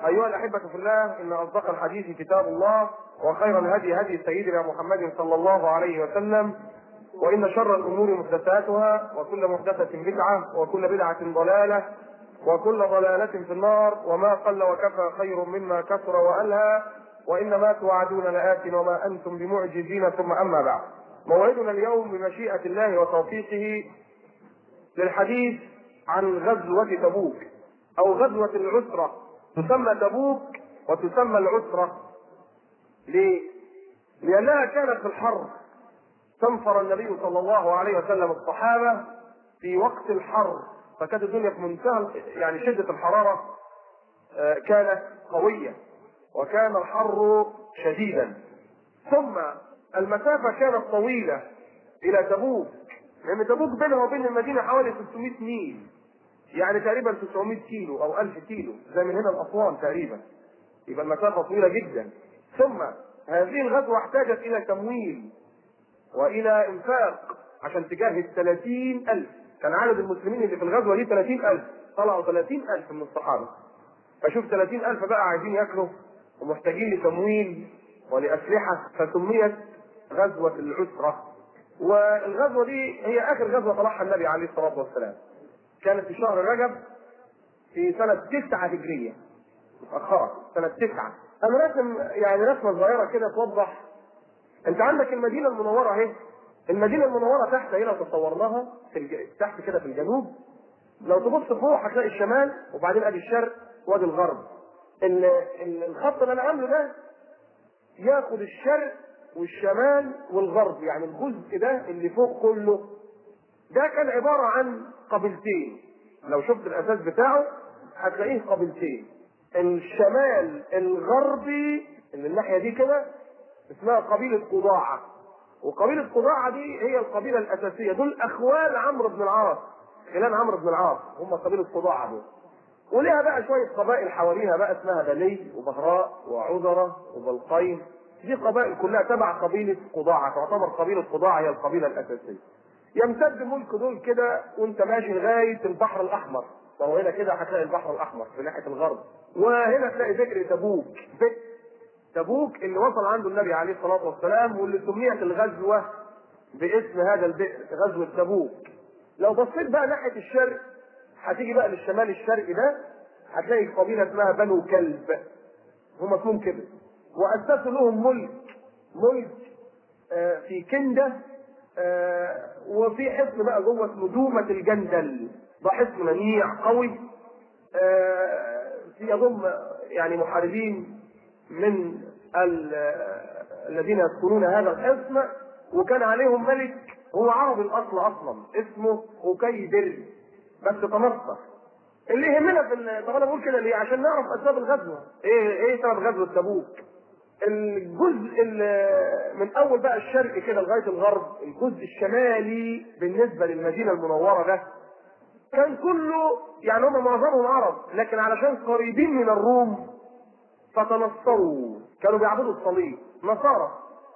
أيها الأحبة في الله إن أصدق الحديث كتاب الله وخير الهدي هدي سيدنا محمد صلى الله عليه وسلم وإن شر الأمور محدثاتها وكل محدثة بدعة وكل بدعة ضلالة وكل ضلالة في النار وما قل وكفى خير مما كثر وألهى وإنما توعدون لآت وما أنتم بمعجزين ثم أما بعد موعدنا اليوم بمشيئة الله وتوفيقه للحديث عن غزوة تبوك أو غزوة العسرة تسمى تبوك وتسمى العسرة ليه؟ لأنها كانت في الحرب تنفر النبي صلى الله عليه وسلم الصحابة في وقت الحر فكانت الدنيا في منتهى يعني شدة الحرارة كانت قوية وكان الحر شديدا ثم المسافة كانت طويلة إلى تبوك لأن تبوك بينها وبين المدينة حوالي 600 ميل يعني تقريبا 900 كيلو أو 1000 كيلو زي من هنا لأسوان تقريبا يبقى المسافة طويلة جدا ثم هذه الغزوة احتاجت إلى تمويل وإلى إنفاق عشان تجهز 30000 كان عدد المسلمين اللي في الغزوة دي 30000 طلعوا 30000 من الصحابة فشوف 30000 بقى عايزين ياكلوا ومحتاجين لتمويل ولأسلحة فسميت غزوة العسرة والغزوة دي هي آخر غزوة طلعها النبي عليه الصلاة والسلام كانت في شهر رجب في سنة تسعة هجرية متأخرة سنة تسعة أنا رسم يعني رسمة صغيرة كده توضح أنت عندك المدينة المنورة أهي المدينة المنورة تحت هنا تصورناها في الج... تحت كده في الجنوب لو تبص فوق هتلاقي الشمال وبعدين ادي الشرق وادي الغرب ال... ال... الخط اللي انا عامله ده ياخد الشرق والشمال والغرب يعني الجزء ده اللي فوق كله ده كان عبارة عن قبيلتين لو شفت الأساس بتاعه هتلاقيه قبيلتين الشمال الغربي اللي الناحية دي كده اسمها قبيلة قضاعة وقبيلة قضاعة دي هي القبيلة الأساسية دول أخوال عمرو بن العاص خلال عمرو بن العاص هم قبيلة قضاعة دول وليها بقى شوية قبائل حواليها بقى اسمها بلي وبهراء وعذرة وبلقين دي قبائل كلها تبع قبيلة قضاعة تعتبر قبيلة قضاعة هي القبيلة الأساسية يمتد ملك دول كده وانت ماشي لغاية البحر الأحمر وهو هنا كده هتلاقي البحر الأحمر في ناحية الغرب وهنا تلاقي ذكر تبوك ذكر تبوك اللي وصل عنده النبي عليه الصلاة والسلام واللي سميت الغزوة باسم هذا البئر غزوة تبوك لو بصيت بقى ناحية الشرق هتيجي بقى للشمال الشرقي ده هتلاقي قبيلة اسمها بنو كلب هم اسمهم كده وأسسوا لهم ملك ملك آه في كندة آه وفي حصن بقى جوه اسمه دومة الجندل ده حصن منيع قوي آه يضم يعني محاربين من الذين يسكنون هذا الحصن وكان عليهم ملك هو عربي الاصل اصلا اسمه أكيدر بس تنصر اللي يهمنا في طب انا بقول كده ليه؟ عشان نعرف اسباب الغزوه ايه ايه سبب غزوه تبوك الجزء من اول بقى الشرق كده لغايه الغرب الجزء الشمالي بالنسبه للمدينه المنوره ده كان كله يعني هم معظمهم عرب لكن علشان قريبين من الروم فتنصروا كانوا بيعبدوا الصليب نصارى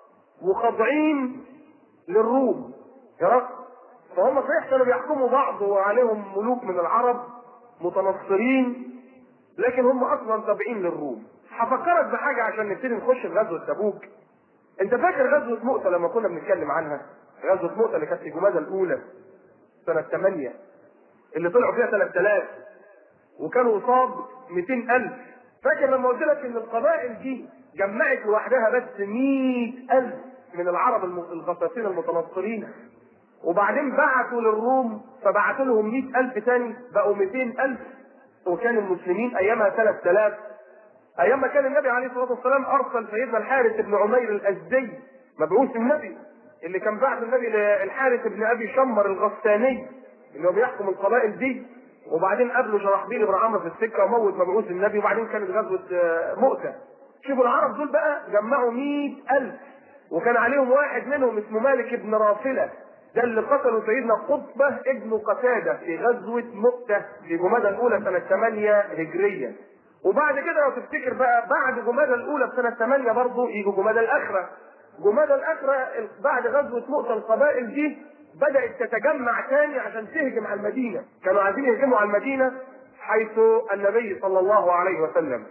وخاضعين للروم يا فهم صحيح كانوا بيحكموا بعض وعليهم ملوك من العرب متنصرين لكن هم اصلا تابعين للروم هفكرك بحاجه عشان نبتدي نخش في غزوه تبوك انت فاكر غزوه مؤتة لما كنا بنتكلم عنها غزوه مؤتة اللي كانت في جمادى الاولى سنه 8 اللي طلعوا فيها 3000 وكانوا قصاد 200000 فاكر لما قلت لك ان القبائل دي جمعت لوحدها بس 100000 من العرب الغطاسين المتنصرين وبعدين بعتوا للروم فبعتوا لهم 100000 تاني بقوا 200000 وكان المسلمين ايامها 3000 ايام ما كان النبي عليه الصلاه والسلام ارسل سيدنا الحارث بن عمير الازدي مبعوث النبي اللي كان بعت النبي للحارث بن ابي شمر الغساني اللي هو بيحكم القبائل دي وبعدين قابله شرحبيل بن عمرو في السكه وموت مبعوث النبي وبعدين كانت غزوه مؤتة شوفوا العرب دول بقى جمعوا 100000 وكان عليهم واحد منهم اسمه مالك بن رافله ده اللي قتلوا سيدنا قطبة ابن قتادة في غزوة مؤتة في جمادى الأولى سنة 8 هجرية. وبعد كده لو تفتكر بقى بعد جمادى الأولى بسنة 8 برضه يجوا جمادى الآخرة. جمادى الآخرة بعد غزوة مؤتة القبائل دي بدأت تتجمع تاني عشان تهجم على المدينة. كانوا عايزين يهجموا على المدينة حيث النبي صلى الله عليه وسلم.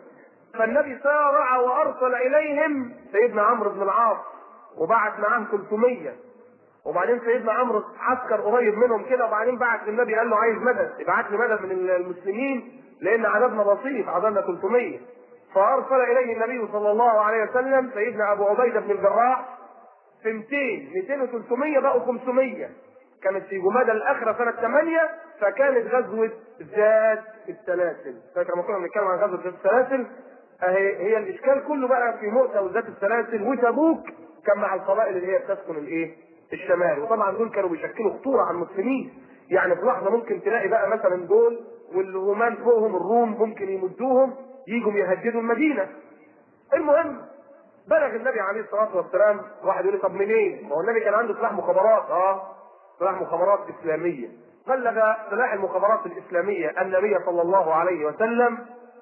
فالنبي سارع وارسل اليهم سيدنا عمرو بن العاص وبعت معاه 300 وبعدين سيدنا عمرو عسكر قريب منهم كده وبعدين بعت للنبي قال له عايز مدد ابعت لي مدد من المسلمين لان عددنا بسيط عددنا 300 فارسل اليه النبي صلى الله عليه وسلم سيدنا ابو عبيده بن الجراح في 200 200 و300 بقوا 500 كانت في جمادى الاخره سنه 8 فكانت غزوه ذات السلاسل فاكر لما كنا بنتكلم عن غزوه ذات السلاسل اهي هي الاشكال كله بقى في مؤتة وذات السلاسل وتبوك كان مع القبائل اللي هي بتسكن الايه؟ الشمال وطبعا دول كانوا بيشكلوا خطوره على المسلمين يعني في لحظه ممكن تلاقي بقى مثلا دول والرومان فوقهم الروم ممكن يمدوهم يجوا يهددوا المدينه المهم بلغ النبي عليه الصلاه والسلام واحد يقول لي طب منين؟ ما هو النبي كان عنده سلاح مخابرات اه سلاح مخابرات اسلاميه بلغ سلاح المخابرات الاسلاميه النبي صلى الله عليه وسلم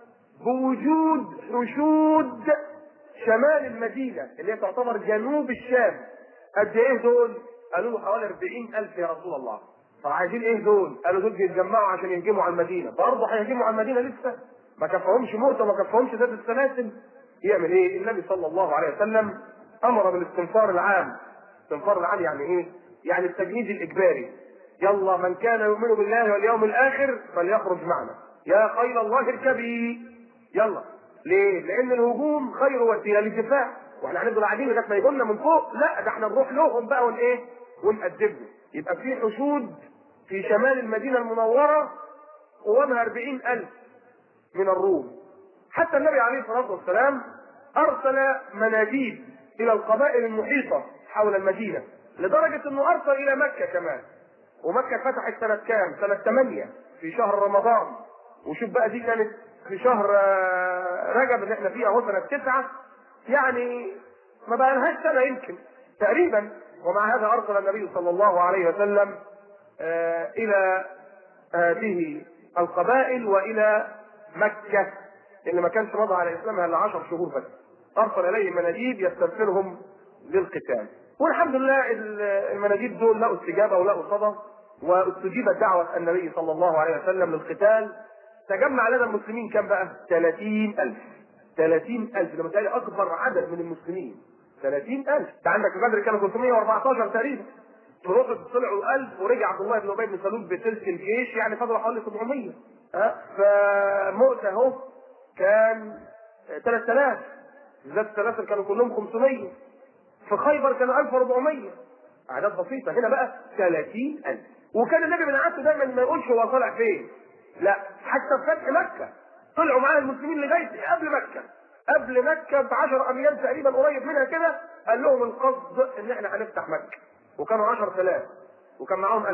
بوجود حشود شمال المدينه اللي هي تعتبر جنوب الشام قد ايه دول؟ قالوا له حوالي 40000 يا رسول الله طب عايزين ايه دول؟ قالوا دول بيتجمعوا عشان يهجموا على المدينه برضه هيهجموا على المدينه لسه ما كفاهمش موته ما كفاهمش ذات السلاسل يعمل ايه؟ النبي صلى الله عليه وسلم امر بالاستنفار العام استنفار العام يعني ايه؟ يعني التجنيد الاجباري يلا من كان يؤمن بالله واليوم الاخر فليخرج معنا يا خير الله اركبي يلا ليه؟ لان الهجوم خير وسيله للدفاع واحنا هنفضل قاعدين لغايه ما يجونا من فوق لا ده احنا نروح لهم بقى ون ايه؟ ونقدمهم يبقى في حشود في شمال المدينه المنوره قوامها 40000 من الروم حتى النبي عليه الصلاه والسلام ارسل مناديب الى القبائل المحيطه حول المدينه لدرجه انه ارسل الى مكه كمان ومكه فتحت سنه كام؟ سنه 8 في شهر رمضان وشوف بقى دي كانت في شهر رجب اللي احنا فيه اهو سنه 9 يعني ما بقى لهاش سنه يمكن تقريبا ومع هذا ارسل النبي صلى الله عليه وسلم الى هذه القبائل والى مكه اللي ما كانش مضى على اسلامها الا 10 شهور بس ارسل اليهم مناديب يسترسلهم للقتال والحمد لله المناديب دول لقوا استجابه ولقوا صدى واستجيبت دعوه النبي صلى الله عليه وسلم للقتال تجمع لنا المسلمين كم بقى؟ 30000 30000 لما تلاقي اكبر عدد من المسلمين 30000 انت عندك في بدر كانوا 314 تقريبا تروح طلعوا 1000 ورجع عبد الله بن ابي بن سلول بثلث الجيش يعني فضلوا حوالي 700 ها فمؤتة اهو كان 3000 ذات السلاسل كانوا كلهم 500 في خيبر كانوا 1400 اعداد بسيطه هنا بقى 30000 وكان النبي من عادته دايما ما يقولش هو طالع فين لا حتى في فتح مكه طلعوا معاه المسلمين لغايه قبل مكه قبل مكه ب 10 اميال تقريبا قريب منها كده قال لهم القصد ان احنا هنفتح مكه وكانوا 10000 وكان معاهم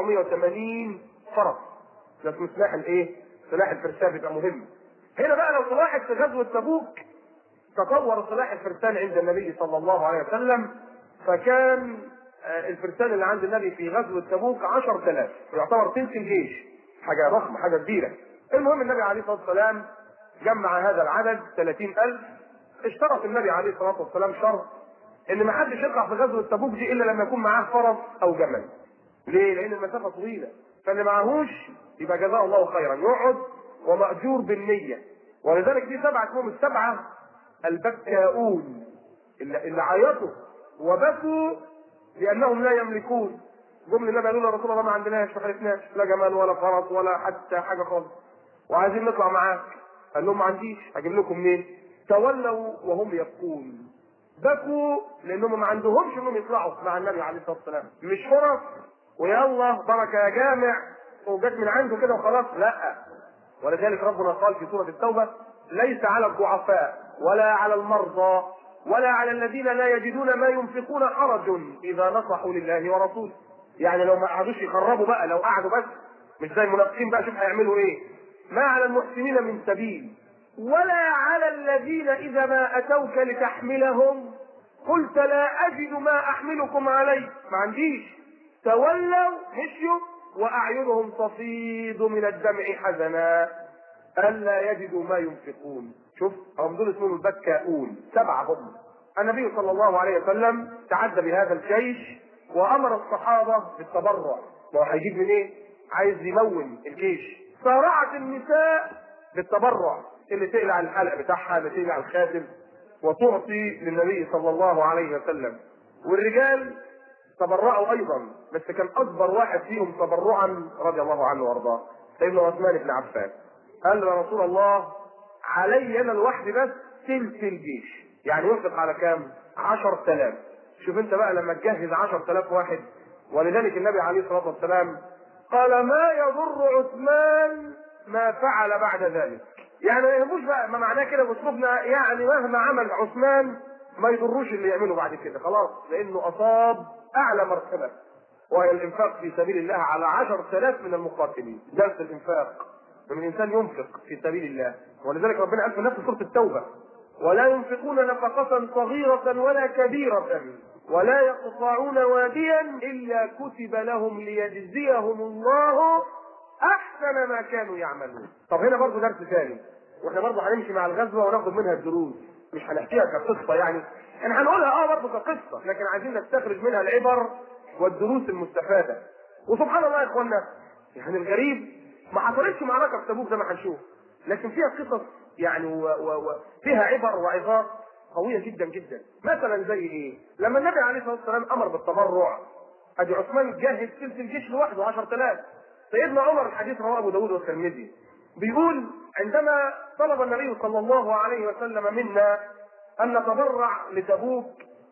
2480 فرس ده اسمه سلاح الايه؟ سلاح الفرسان بيبقى مهم. هنا بقى لو تلاحظ في غزوه تبوك تطور سلاح الفرسان عند النبي صلى الله عليه وسلم فكان الفرسان اللي عند النبي في غزوه تبوك 10000 يعتبر تلت الجيش حاجه ضخمه حاجه كبيره. المهم النبي عليه الصلاه والسلام جمع هذا العدد 30000 اشترط النبي عليه الصلاه والسلام شرط ان ما حدش يطلع في غزوه تبوك دي الا لما يكون معاه فرس او جمل. ليه؟ لان المسافه طويله فاللي معهوش يبقى جزاه الله خيرا يقعد ومأجور بالنية ولذلك دي سبعة اسمهم السبعة البكاؤون اللي, اللي عيطوا وبكوا لأنهم لا يملكون جم للنبي قالوا له يا رسول الله ما عندناش ما حلفناش لا جمال ولا فرس ولا حتى حاجة خالص وعايزين نطلع معاك قال لهم ما عنديش هجيب لكم منين تولوا وهم يبكون بكوا لانهم ما عندهمش انهم يطلعوا مع النبي عليه الصلاه والسلام مش فرص ويلا بركه يا جامع وجت من عنده كده وخلاص لا ولذلك ربنا قال في سوره التوبه ليس على الضعفاء ولا على المرضى ولا على الذين لا يجدون ما ينفقون حرج اذا نصحوا لله ورسوله يعني لو ما قعدوش يخربوا بقى لو قعدوا بس مش زي المنافقين بقى شوف هيعملوا ايه ما على المحسنين من سبيل ولا على الذين اذا ما اتوك لتحملهم قلت لا اجد ما احملكم عليه ما عنديش تولوا مشيوا واعينهم تفيض من الدمع حزنا الا يجدوا ما ينفقون شوف هم دول اسمهم البكاؤون سبعه هم النبي صلى الله عليه وسلم تعدى بهذا الجيش وامر الصحابه بالتبرع ما هو هيجيب منين؟ إيه؟ عايز يمول الجيش صارعت النساء بالتبرع اللي تقلع الحلق بتاعها اللي تقلع الخاتم وتعطي للنبي صلى الله عليه وسلم والرجال تبرعوا ايضا بس كان اكبر واحد فيهم تبرعا رضي الله عنه وارضاه سيدنا عثمان بن عفان قال له يا رسول الله علي انا لوحدي بس تلت الجيش يعني ينفق على كام؟ 10000 شوف انت بقى لما تجهز 10000 واحد ولذلك النبي عليه الصلاه والسلام قال ما يضر عثمان ما فعل بعد ذلك يعني ما يهموش بقى ما معناه كده باسلوبنا يعني مهما عمل عثمان ما يضروش اللي يعمله بعد كده خلاص لانه اصاب اعلى مرتبه وهي الانفاق في سبيل الله على عشر آلاف من المقاتلين درس الانفاق ان الانسان ينفق في سبيل الله ولذلك ربنا قال في نفس سوره التوبه ولا ينفقون نفقة صغيرة ولا كبيرة ولا يقطعون واديا إلا كتب لهم ليجزيهم الله أحسن ما كانوا يعملون. طب هنا برضه درس ثاني واحنا برضه هنمشي مع الغزوة وناخد منها الدروس مش هنحكيها كقصة يعني احنا هنقولها اه برضه كقصة لكن عايزين نستخرج منها العبر والدروس المستفادة وسبحان الله يا اخوانا يعني الغريب ما حصلتش معركة في تبوك زي ما هنشوف لكن فيها قصص يعني و و و فيها عبر وعظات قوية جدا جدا مثلا زي ايه لما النبي عليه الصلاة والسلام امر بالتبرع ادي عثمان جهز ثلث الجيش لوحده 10000 سيدنا عمر الحديث رواه ابو داود والترمذي بيقول عندما طلب النبي صلى الله عليه وسلم منا ان نتبرع لتبوك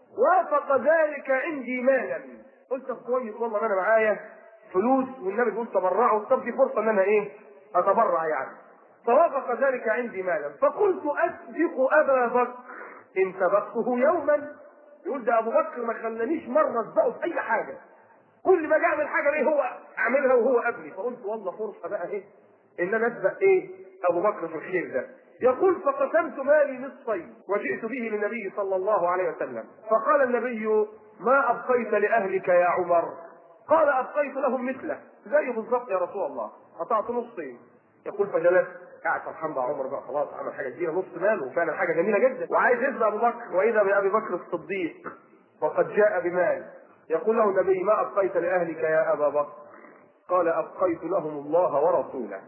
وافق ذلك عندي مالا قلت طب كويس والله انا معايا فلوس والنبي بيقول تبرعوا طب دي فرصه ان انا ايه اتبرع يعني فوافق ذلك عندي مالا فقلت اسبق ابا بكر ان سبقته يوما يقول ده ابو بكر ما خلانيش مره اسبقه في اي حاجه كل ما اعمل حاجه ايه هو اعملها وهو قبلي فقلت والله فرصه بقى ايه ان انا اسبق ايه ابو بكر في الخير ده يقول فقسمت مالي نصفين وجئت به للنبي صلى الله عليه وسلم فقال النبي ما ابقيت لاهلك يا عمر قال ابقيت لهم مثله زي بالظبط يا رسول الله قطعت نصين يقول فجلست قاعد فرحان بقى عمر بقى خلاص عمل حاجه كبيره نص مال وفعلا حاجه جميله جدا وعايز يسبق ابو بكر واذا بابي بكر الصديق وقد جاء بمال يقول له النبي ما ابقيت لاهلك يا ابا بكر قال ابقيت لهم الله ورسوله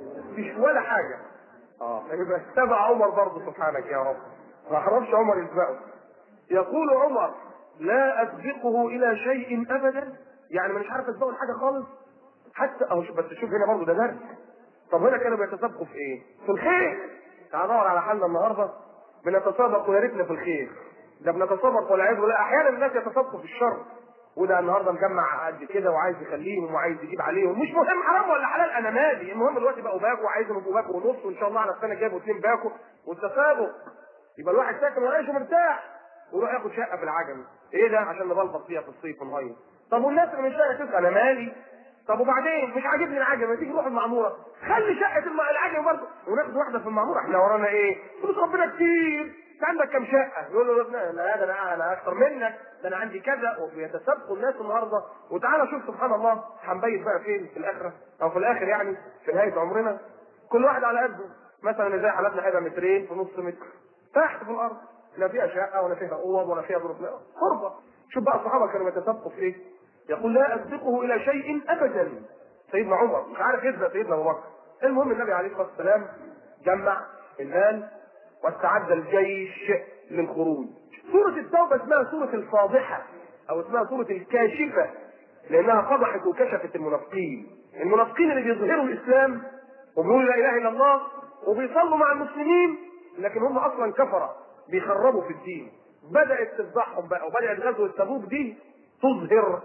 مش ولا حاجه اه يبقى اتبع عمر برضه سبحانك يا رب ما حرمش عمر يسبقه يقول عمر لا اسبقه الى شيء ابدا يعني مش عارف اسبقه لحاجه خالص حتى اهو بس شوف هنا برضه ده درس طب هنا كانوا بيتسابقوا في ايه؟ في الخير تعال ندور على حالنا النهارده بنتسابق ويا ريتنا في الخير ده بنتسابق والعياذ بالله احيانا الناس يتسابقوا في الشر وده النهارده مجمع قد كده وعايز يخليهم وعايز يجيب عليهم مش مهم حرام ولا حلال انا مالي المهم دلوقتي بقوا باكو وعايزهم يبقوا باكو ونص وان شاء الله على السنه الجايه اثنين باكو والتسابق يبقى الواحد ساكن وعايشه مرتاح ويروح ياخد شقه في العجمي ايه ده عشان نبلبط فيها في الصيف ونهيص طب والناس اللي مش لاقيه تسال انا مالي طب وبعدين مش عاجبني العجمه تيجي نروح المعموره خلي شقه الم- العجمه برضه وناخد واحده في المعموره احنا ورانا ايه؟ فلوس ربنا كتير انت عندك كام شقه؟ يقول له لا لا ده انا انا اكتر منك ده انا عندي كذا وبيتسابقوا الناس النهارده وتعالى شوف سبحان الله هنبيت بقى فين في الاخره او في الاخر يعني في نهايه عمرنا كل واحد على قده مثلا زي حالتنا هيبقى مترين في نص متر تحت في الارض لا فيها شقه ولا فيها اوض ولا فيها ظروف غربه شوف بقى الصحابه كانوا بيتسابقوا في ايه؟ يقول لا اسبقه الى شيء ابدا سيدنا عمر مش عارف يسبق سيدنا ابو بكر المهم النبي عليه الصلاه والسلام جمع المال واستعد الجيش للخروج سورة التوبة اسمها سورة الفاضحة أو اسمها سورة الكاشفة لأنها فضحت وكشفت المنافقين المنافقين اللي بيظهروا الإسلام وبيقولوا لا إله إلا الله وبيصلوا مع المسلمين لكن هم أصلا كفرة بيخربوا في الدين بدأت تفضحهم بقى وبدأت غزوة تبوك دي تظهر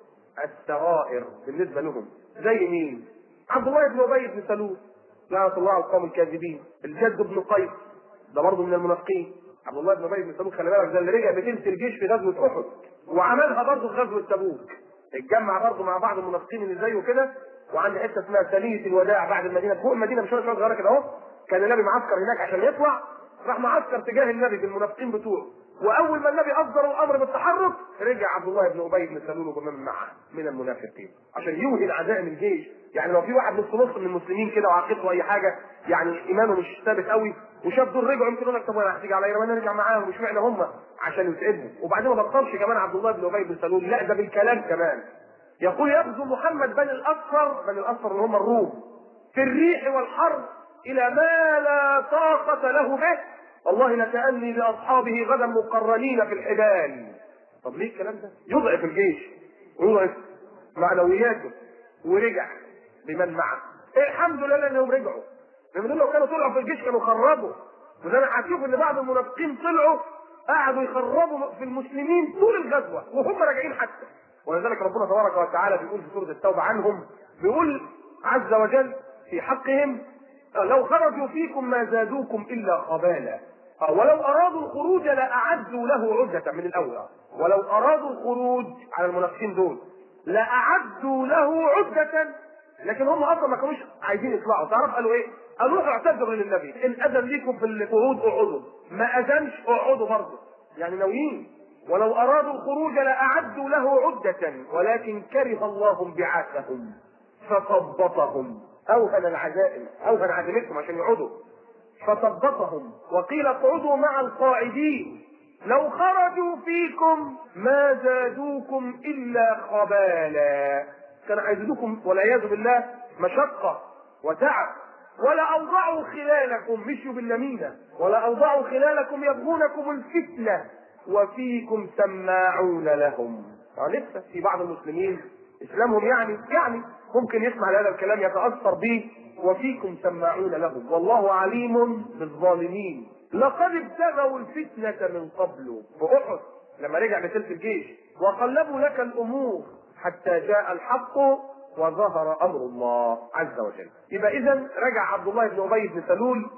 السرائر بالنسبة لهم زي مين؟ عبد الله بن أبي بن سلول لعنة الله على القوم الكاذبين الجد بن قيس ده برضه من المنافقين عبد الله بن ابي بن سلول خلي بالك ده اللي رجع بتلت الجيش في غزوه احد وعملها برضه في غزوه تبوك اتجمع برضه مع بعض المنافقين اللي زيه كده وعند حته اسمها ثانيه الوداع بعد المدينه فوق المدينه بشويه شويه صغيره كده اهو كان النبي معسكر هناك عشان يطلع راح معسكر تجاه النبي بالمنافقين بتوعه واول ما النبي اصدر الامر بالتحرك رجع عبد الله بن ابي بن سلول ومن معه من المنافقين عشان يوهن عزائم الجيش يعني لو في واحد نص نص من المسلمين كده وعقيدته اي حاجه يعني ايمانه مش ثابت قوي وشاف دول رجعوا يمكن يقول لك طب انا هتيجي عليا ما نرجع معاهم مش معنى هم عشان يتعبوا وبعدين ما بطلش كمان عبد الله بن ابي بن سلول لا ده بالكلام كمان يقول يغزو محمد بني الاصفر بني الاصفر اللي هم الروم في الريح والحر الى ما لا طاقه له به والله لكاني لاصحابه غدا مقرنين في الحبال طب ليه الكلام ده؟ يضعف الجيش ويضعف معنوياته ورجع بمن معه الحمد لله انهم رجعوا لان لو كانوا طلعوا في الجيش كانوا خربوا وده انا هشوف ان بعض المنافقين طلعوا قعدوا يخربوا في المسلمين طول الغزوه وهم راجعين حتى ولذلك ربنا تبارك وتعالى بيقول في سوره التوبه عنهم بيقول عز وجل في حقهم لو خرجوا فيكم ما زادوكم الا خبالا ولو ارادوا الخروج لاعدوا له عدة من الاول ولو ارادوا الخروج على المنافقين دول لاعدوا له عدة لكن هم اصلا ما كانوش عايزين يطلعوا تعرف قالوا ايه؟ قالوا روحوا اعتذروا للنبي ان اذن ليكم في القعود اقعدوا ما اذنش اقعدوا برضه يعني ناويين ولو ارادوا الخروج لاعدوا له عدة ولكن كره الله انبعاثهم فثبطهم اوهن العزائم اوهن عزيمتهم عشان يقعدوا فثبطهم وقيل اقعدوا مع القاعدين لو خرجوا فيكم ما زادوكم الا خبالا كان هيزيدوكم والعياذ بالله مشقه وتعب ولا اوضعوا خلالكم مشوا بالنميمه ولا اوضعوا خلالكم يبغونكم الفتنه وفيكم سماعون لهم آه لسه في بعض المسلمين اسلامهم يعني يعني ممكن يسمع هذا الكلام يتاثر به وفيكم سماعون لهم والله عليم بالظالمين لقد ابتغوا الفتنة من قبل في أحد لما رجع بسلف الجيش وقلبوا لك الأمور حتى جاء الحق وظهر أمر الله عز وجل يبقى إذا رجع عبد الله بن أبي بن سلول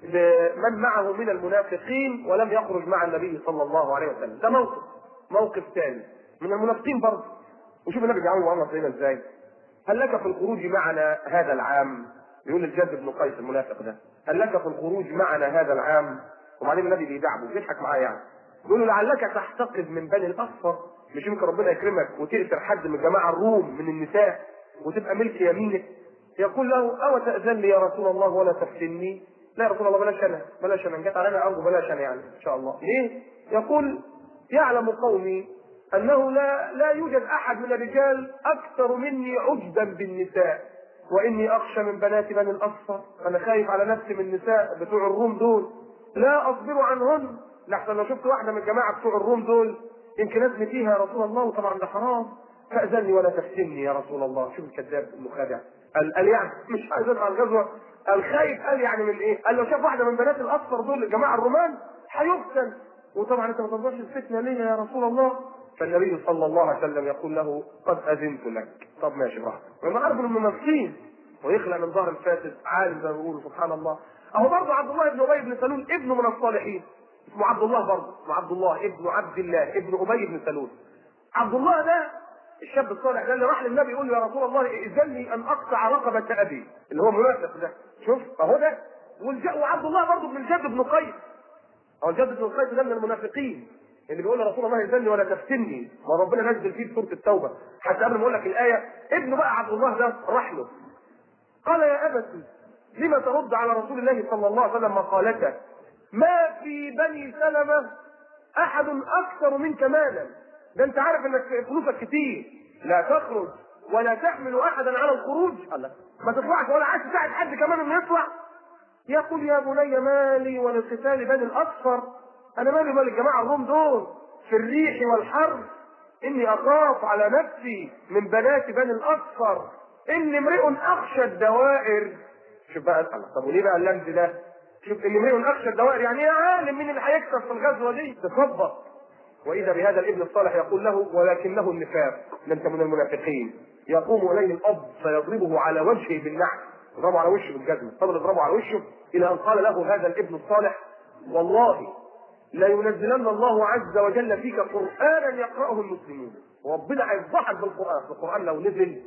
لمن معه من المنافقين ولم يخرج مع النبي صلى الله عليه وسلم ده موقف موقف ثاني من المنافقين برضه وشوف النبي بيعمل معامله سيدنا ازاي هل لك في الخروج معنا هذا العام يقول الجد بن قيس المنافق ده هل لك في الخروج معنا هذا العام وبعدين النبي بيدعمه بيضحك معاه يعني يقول له لعلك تحتقد من بني الاصفر مش يمكن ربنا يكرمك وتقتل حد من جماعه الروم من النساء وتبقى ملك يمينك يقول له او تاذن لي يا رسول الله ولا تفتني لا يا رسول الله بلاش انا بلاش انا جت علينا ارجو بلاش انا يعني ان شاء الله ليه؟ يقول يعلم قومي انه لا لا يوجد احد من الرجال اكثر مني عجبا بالنساء واني اخشى من بنات بني الاصفر انا خايف على نفسي من النساء بتوع الروم دول لا اصبر عنهن لحسن لو شفت واحده من الجماعه بتوع الروم دول يمكن ازني فيها يا رسول الله وطبعا ده حرام فاذني ولا تفتني يا رسول الله شوف الكذاب المخادع قال, قال يعني مش عايز على الغزوه الخايف قال يعني من ايه؟ قال لو شاف واحده من بنات الاصفر دول الجماعه الرومان هيفتن وطبعا انت ما ترضاش الفتنه ليه يا رسول الله؟ فالنبي صلى الله عليه وسلم يقول له قد اذنت لك طب ماشي براحتك وما عارف انه منافقين ويخلع من ظهر الفاسد عالم زي ما بيقولوا سبحان الله اهو برضه عبد الله بن ابي بن سلول ابنه من الصالحين اسمه عبد الله برضه اسمه عبد الله ابن عبد الله ابن ابي بن سلول عبد الله ده الشاب الصالح ده اللي راح للنبي يقول له يا رسول الله ائذن لي ان اقطع رقبه ابي اللي هو منافق ده شوف اهو ده والج- وعبد الله برضه من الجد بن قيس هو الجد بن قيس ده من المنافقين اللي بيقول لرسول الله ائذن لي ولا تفتني ما ربنا نزل فيه في سوره التوبه حتى قبل ما اقول لك الايه ابنه بقى عبد الله ده راح له قال يا ابتي لما ترد على رسول الله صلى الله عليه وسلم مقالته ما في بني سلمة احد اكثر منك مالا ده انت عارف انك فلوسك كتير لا تخرج ولا تحمل احدا على الخروج الله ما تطلعش ولا عايز تساعد حد كمان انه يطلع يقول يا بني مالي ولقتال بني الاصفر انا مالي مال الجماعه الروم دول في الريح والحر اني اخاف على نفسي من بنات بني الاصفر اني امرئ اخشى الدوائر شوف بقى الله طب وليه بقى اللمز ده شوف اني امرئ اخشى الدوائر يعني يا عالم مين اللي هيكسب في الغزوه دي تثبط واذا بهذا الابن الصالح يقول له ولكنه النفاق ده انت من المنافقين يقوم اليه الاب فيضربه على وجهه بالنعل يضربه على وشه بالجزمه فضل يضربه على وشه الى ان قال له هذا الابن الصالح والله لا ينزلن الله عز وجل فيك قرانا يقراه المسلمون وربنا هيفضحك بالقران القران لو نزل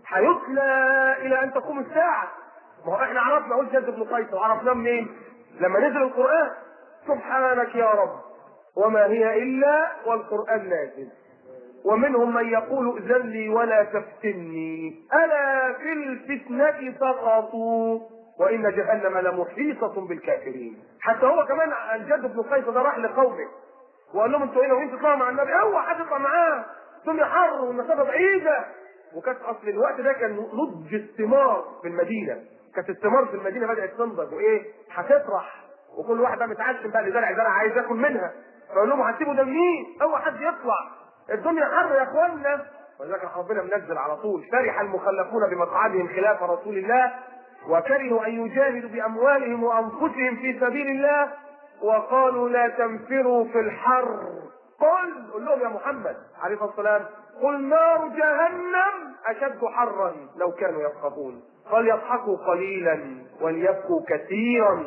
هيتلى الى ان تقوم الساعه ما هو احنا عرفنا اقول جد بن قيس وعرفناه منين؟ لما نزل القران سبحانك يا رب وما هي الا والقران نازل ومنهم من يقول ائذن لي ولا تفتني الا في الفتنه سقطوا وان جهنم لمحيطه بالكافرين حتى هو كمان الجد بن قيس ده راح لقومه وقال لهم انتوا هنا وانتوا تطلعوا مع النبي اوعى حد يطلع معاه الدنيا حر والمسافه بعيده وكانت اصل الوقت ده كان نضج الثمار في المدينه كانت الثمار في المدينه بدات تنضج وايه هتطرح وكل واحد بقى متعشم بقى اللي زرع زرع عايز ياكل منها فيقول لهم هتسيبوا ده منين؟ اوعى حد يطلع الدنيا حر يا اخوانا ولذلك ربنا منزل على طول فرح المخلفون بمقعدهم خلاف رسول الله وكرهوا ان يجاهدوا باموالهم وانفسهم في سبيل الله وقالوا لا تنفروا في الحر قل قل لهم يا محمد عليه الصلاه والسلام قل نار جهنم اشد حرا لو كانوا يفقهون فليضحكوا قليلا وليبكوا كثيرا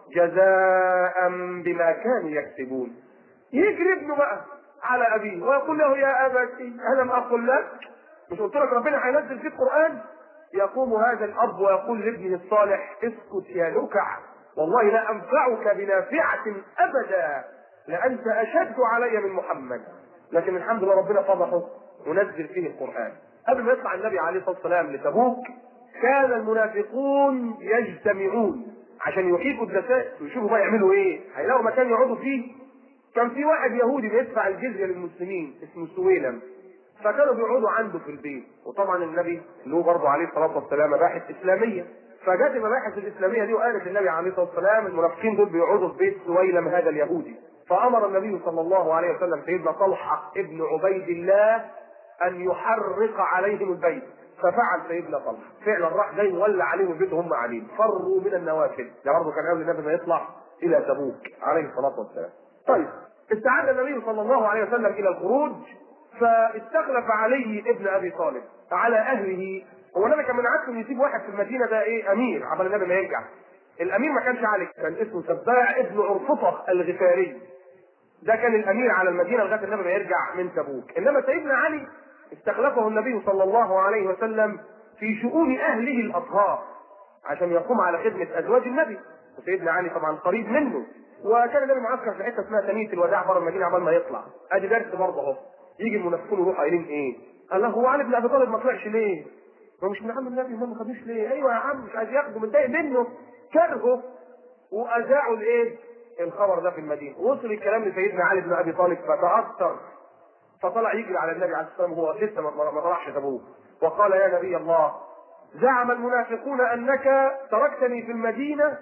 جزاء بما كانوا يكسبون يجري ابنه بقى على ابيه ويقول له يا ابتي الم اقل لك مش قلت لك ربنا هينزل فيك قران يقوم هذا الاب ويقول لابنه الصالح اسكت يا لكع والله لا انفعك بنافعه ابدا لانت اشد علي من محمد لكن الحمد لله ربنا فضحه ونزل فيه القران قبل ما يطلع النبي عليه الصلاه والسلام لتبوك كان المنافقون يجتمعون عشان يحيطوا الدسائس ويشوفوا بقى يعملوا ايه هيلاقوا مكان يقعدوا فيه كان في واحد يهودي بيدفع الجزيه للمسلمين اسمه سويلم فكانوا بيقعدوا عنده في البيت وطبعا النبي له برضه عليه الصلاه والسلام مباحث اسلاميه فجت المباحث الاسلاميه دي وقالت النبي عليه الصلاه والسلام المنافقين دول بيقعدوا في بيت سويلم هذا اليهودي فامر النبي صلى الله عليه وسلم سيدنا طلحه ابن عبيد الله ان يحرق عليهم البيت ففعل سيدنا طلحه فعلا راح جاي ولع عليهم البيت وهم قاعدين فروا من النوافل ده برضه كان قبل النبي ما يطلع الى تبوك عليه الصلاه والسلام طيب استعد النبي صلى الله عليه وسلم الى الخروج فاستخلف علي ابن ابي طالب على اهله هو النبي كان من عادته انه يسيب واحد في المدينه ده ايه امير عبال النبي ما يرجع الامير ما كانش علي كان اسمه سباع ابن عرفطه الغفاري ده كان الامير على المدينه لغايه النبي ما يرجع من تبوك انما سيدنا علي استخلفه النبي صلى الله عليه وسلم في شؤون اهله الاطهار عشان يقوم على خدمه ازواج النبي وسيدنا علي طبعا قريب منه وكان النبي معسكر في حته اسمها ثانيه الوداع بره المدينه عبال ما يطلع ادي درس برضه اهو يجي المنافقون يروحوا قايلين ايه؟ قال له هو علي بن ابي طالب ما طلعش ليه؟ هو مش من عم النبي ما خدوش ليه؟ ايوه يا عم مش عايز ياخده متضايق منه كرهه واذاعوا الايه؟ الخبر ده في المدينه وصل الكلام لسيدنا علي بن ابي طالب فتاثر فطلع يجري على النبي عليه الصلاه والسلام وهو لسه ما طلعش تبوك وقال يا نبي الله زعم المنافقون انك تركتني في المدينه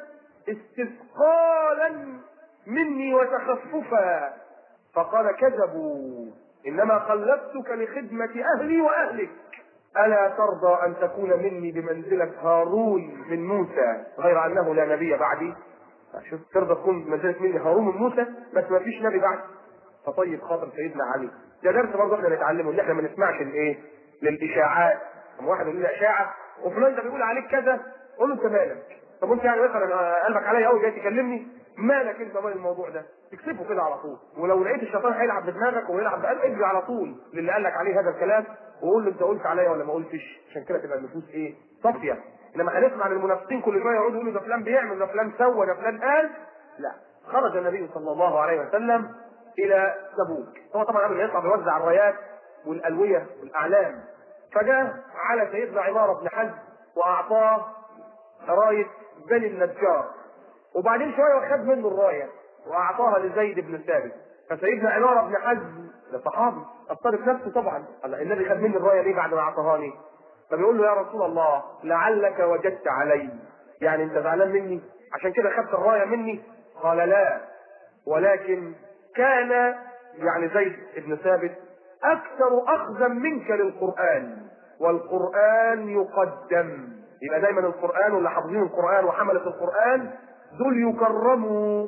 استثقالا مني وتخففا فقال كذبوا انما خلفتك لخدمه اهلي واهلك الا ترضى ان تكون مني بمنزله هارون من موسى غير انه لا نبي بعدي شوف ترضى تكون بمنزله مني هارون من موسى بس ما فيش نبي بعد فطيب خاطر سيدنا علي ده درس برضه احنا نتعلمه ان احنا ما نسمعش الايه للاشاعات لما واحد يقول لي اشاعه وفلان ده بيقول عليك كذا قول له انت مالك طب انت يعني مثلا قلبك عليا قوي جاي تكلمني مالك انت مال الموضوع ده تكسبه كده على طول ولو لقيت الشيطان هيلعب بدماغك ويلعب بقلبك اجري على طول للي قال لك عليه هذا الكلام وقول له انت قلت عليا ولا ما قلتش عشان كده تبقى النفوس ايه صافيه انما هنسمع للمنافقين كل شويه يقعدوا يقولوا ده فلان بيعمل ده فلان سوى ده فلان قال لا خرج النبي صلى الله عليه وسلم الى تبوك هو طبعا قبل ما يطلع بيوزع الرايات والالويه والاعلام فجاء على سيدنا عمار بن حزم واعطاه رايه بني النجار وبعدين شويه خد منه الرايه واعطاها لزيد بن ثابت فسيدنا عمار بن حزم ده صحابي اضطرب نفسه طبعا قال النبي خد مني الرايه ليه بعد ما اعطاها لي فبيقول له يا رسول الله لعلك وجدت علي يعني انت زعلان مني عشان كده خدت الرايه مني قال لا ولكن كان يعني زيد بن ثابت اكثر اخذا منك للقران والقران يقدم يبقى دايما القران واللي حافظين القران وحمله القران دول يكرموا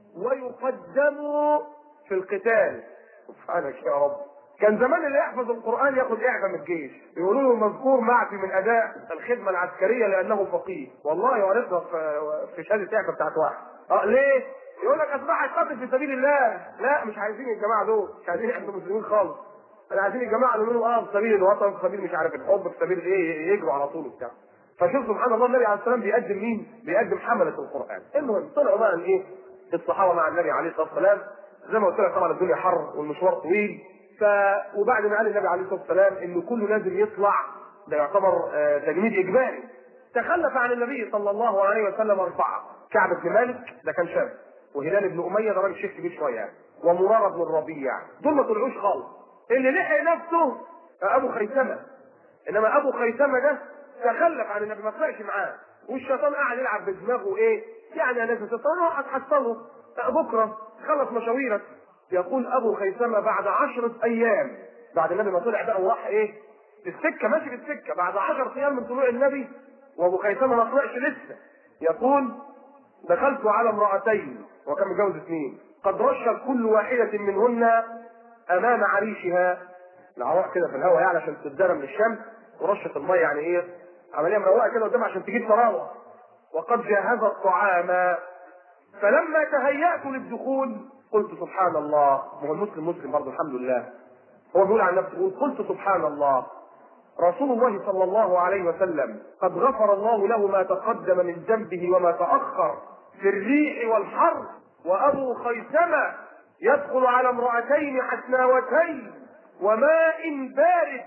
ويقدموا في القتال سبحانك يا رب كان زمان اللي يحفظ القران ياخد اعفاء من الجيش يقولوا له مذكور معفي من اداء الخدمه العسكريه لانه فقيه والله قريتها في شهاده اعفاء بتاعت واحد اه ليه؟ يقول لك اصبح يقاتل في سبيل الله لا مش عايزين الجماعه دول مش عايزين يحبوا المسلمين خالص احنا عايزين الجماعه اللي يقولوا اه في سبيل الوطن في سبيل مش عارف الحب في سبيل ايه يجروا على طول وبتاع فشوف سبحان الله النبي عليه السلام بيقدم مين؟ بيقدم حمله القران المهم طلعوا بقى ايه؟ الصحابه مع النبي عليه الصلاه والسلام زي ما قلت لك طبعا الدنيا حر والمشوار طويل ف وبعد ما قال النبي عليه الصلاه والسلام ان كله لازم يطلع ده يعتبر آه تجميد اجباري تخلف عن النبي صلى الله عليه وسلم اربعه كعب بن مالك ده كان شاب وهلال بن اميه ده راجل شيخ كبير شويه يعني ومراره بن الربيع دول ما طلعوش خالص اللي لحق نفسه ابو خيثمه انما ابو خيثمه ده تخلف عن النبي ما طلعش معاه والشيطان قاعد يلعب بدماغه ايه يعني انا الشيطان هتحصله بكره خلص مشاويرك يقول ابو خيثمه بعد عشرة ايام بعد النبي ما طلع بقى وراح ايه في السكه ماشي في السكه بعد 10 ايام من طلوع النبي وابو خيثمه ما طلعش لسه يقول دخلت على امرأتين وكان متجوز اثنين قد رشت كل واحدة منهن أمام عريشها العراق كده في الهواء يعني عشان تتدرى من الشمس ورشت المية يعني إيه عملية مروقة كده قدام عشان تجيب طراوة وقد جهز الطعام فلما تهيأت للدخول قلت سبحان الله هو المسلم مسلم برضه الحمد لله هو بيقول عن نفسه يقول قلت سبحان الله رسول الله صلى الله عليه وسلم قد غفر الله له ما تقدم من ذنبه وما تأخر في الريح والحر وأبو خيثمة يدخل على امرأتين حسناوتين وماء بارد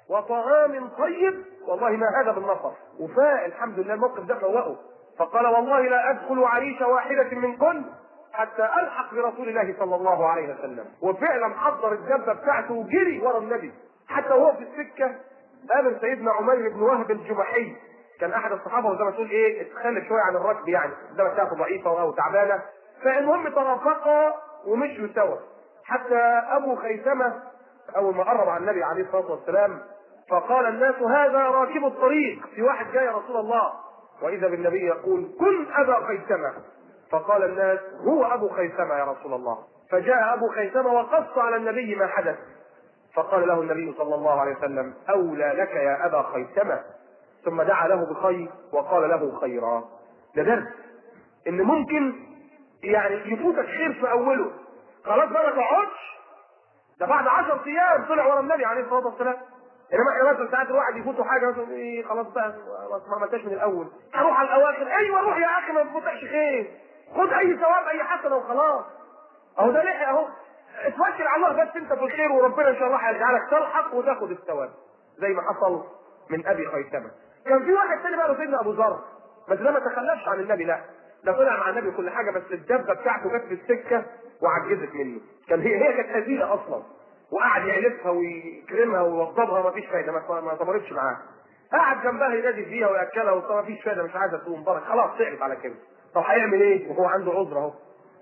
وطعام طيب والله ما هذا بالنصر وفاء الحمد لله الموقف ده فوقه فقال والله لا أدخل عريش واحدة منكن حتى ألحق برسول الله صلى الله عليه وسلم وفعلا حضر الدبة بتاعته وجري ورا النبي حتى وهو في السكة قابل سيدنا عمير بن وهب الجمحي كان احد الصحابه وزي ما تقول ايه اتخلف شويه عن الركب يعني ده بتاعته ضعيفه او تعبانه فالمهم ترافقا ومشوا سوا حتى ابو خيثمه اول ما قرب على النبي عليه الصلاه والسلام فقال الناس هذا راكب الطريق في واحد جاي يا رسول الله واذا بالنبي يقول كن ابا خيثمه فقال الناس هو ابو خيثمه يا رسول الله فجاء ابو خيثمه وقص على النبي ما حدث فقال له النبي صلى الله عليه وسلم أولى لك يا أبا خيثمة ثم دعا له بخير وقال له خيرا ده درس إن ممكن يعني يفوتك خير في أوله خلاص بقى ما تقعدش ده بعد 10 أيام طلع ورا النبي عليه الصلاة والسلام انما احنا مثلا ساعات الواحد يفوته حاجه مثلا ايه خلاص بقى ما عملتهاش من الاول هروح على الاواخر ايوه روح يا اخي ما تفوتكش خير خد اي ثواب اي حسنه وخلاص اهو ده لحق اهو اتوكل على الله بس انت في الخير وربنا ان شاء الله هيجعلك تلحق وتاخد الثواب زي ما حصل من ابي خيثمه كان في واحد تاني بقى سيدنا ابو ذر بس ده ما تخلفش عن النبي لا ده طلع مع النبي كل حاجه بس الدبه بتاعته جت في السكه وعجزت منه كان هي هي كانت هزيله اصلا وقعد يعلفها ويكرمها ويوضبها ما فيش فايده ما ما ثمرتش معاه قعد جنبها ينادي فيها وياكلها وما فيش فايده مش عايزه تقوم برك خلاص تعبت على كده طب هيعمل ايه وهو عنده عذر اهو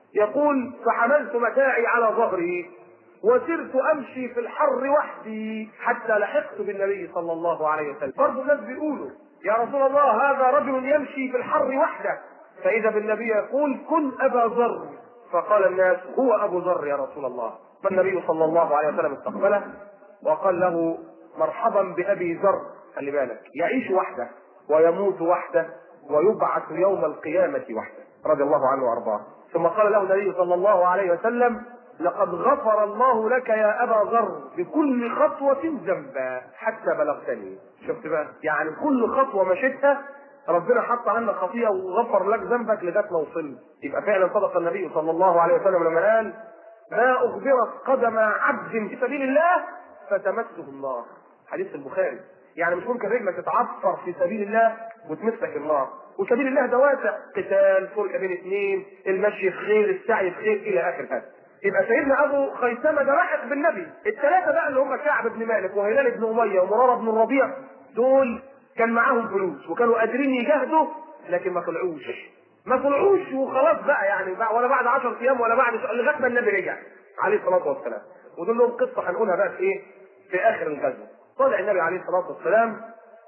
يقول فحملت متاعي على ظهري وسرت امشي في الحر وحدي حتى لحقت بالنبي صلى الله عليه وسلم برضه الناس بيقولوا يا رسول الله هذا رجل يمشي في الحر وحده فاذا بالنبي يقول كن ابا ذر فقال الناس هو ابو ذر يا رسول الله فالنبي صلى الله عليه وسلم استقبله وقال له مرحبا بابي ذر خلي بالك يعيش وحده ويموت وحده ويبعث يوم القيامه وحده رضي الله عنه وارضاه ثم قال له النبي صلى الله عليه وسلم لقد غفر الله لك يا ابا ذر بكل خطوه ذنبا حتى بلغتني شفت بقى يعني كل خطوه مشيتها ربنا حط عنك خطيئه وغفر لك ذنبك لغايه ما وصلت يبقى فعلا صدق النبي صلى الله عليه وسلم لما قال ما اخبرت قدم عبد في سبيل الله فتمسه النار حديث البخاري يعني مش ممكن رجلك تتعفر في سبيل الله وتمسك النار وسبيل الله ده واسع قتال فرقه بين اثنين المشي في خير السعي في خير الى اخر هذا يبقى سيدنا ابو خيثمه ده لاحق بالنبي الثلاثه بقى اللي هم كعب بن مالك وهلال بن اميه ومراره بن الربيع دول كان معاهم فلوس وكانوا قادرين يجاهدوا لكن ما طلعوش ما طلعوش وخلاص بقى يعني بقى ولا بعد 10 ايام ولا بعد لغايه ما النبي رجع عليه الصلاه والسلام ودول لهم قصه هنقولها بقى في ايه؟ في اخر الغزوه طلع النبي عليه الصلاه والسلام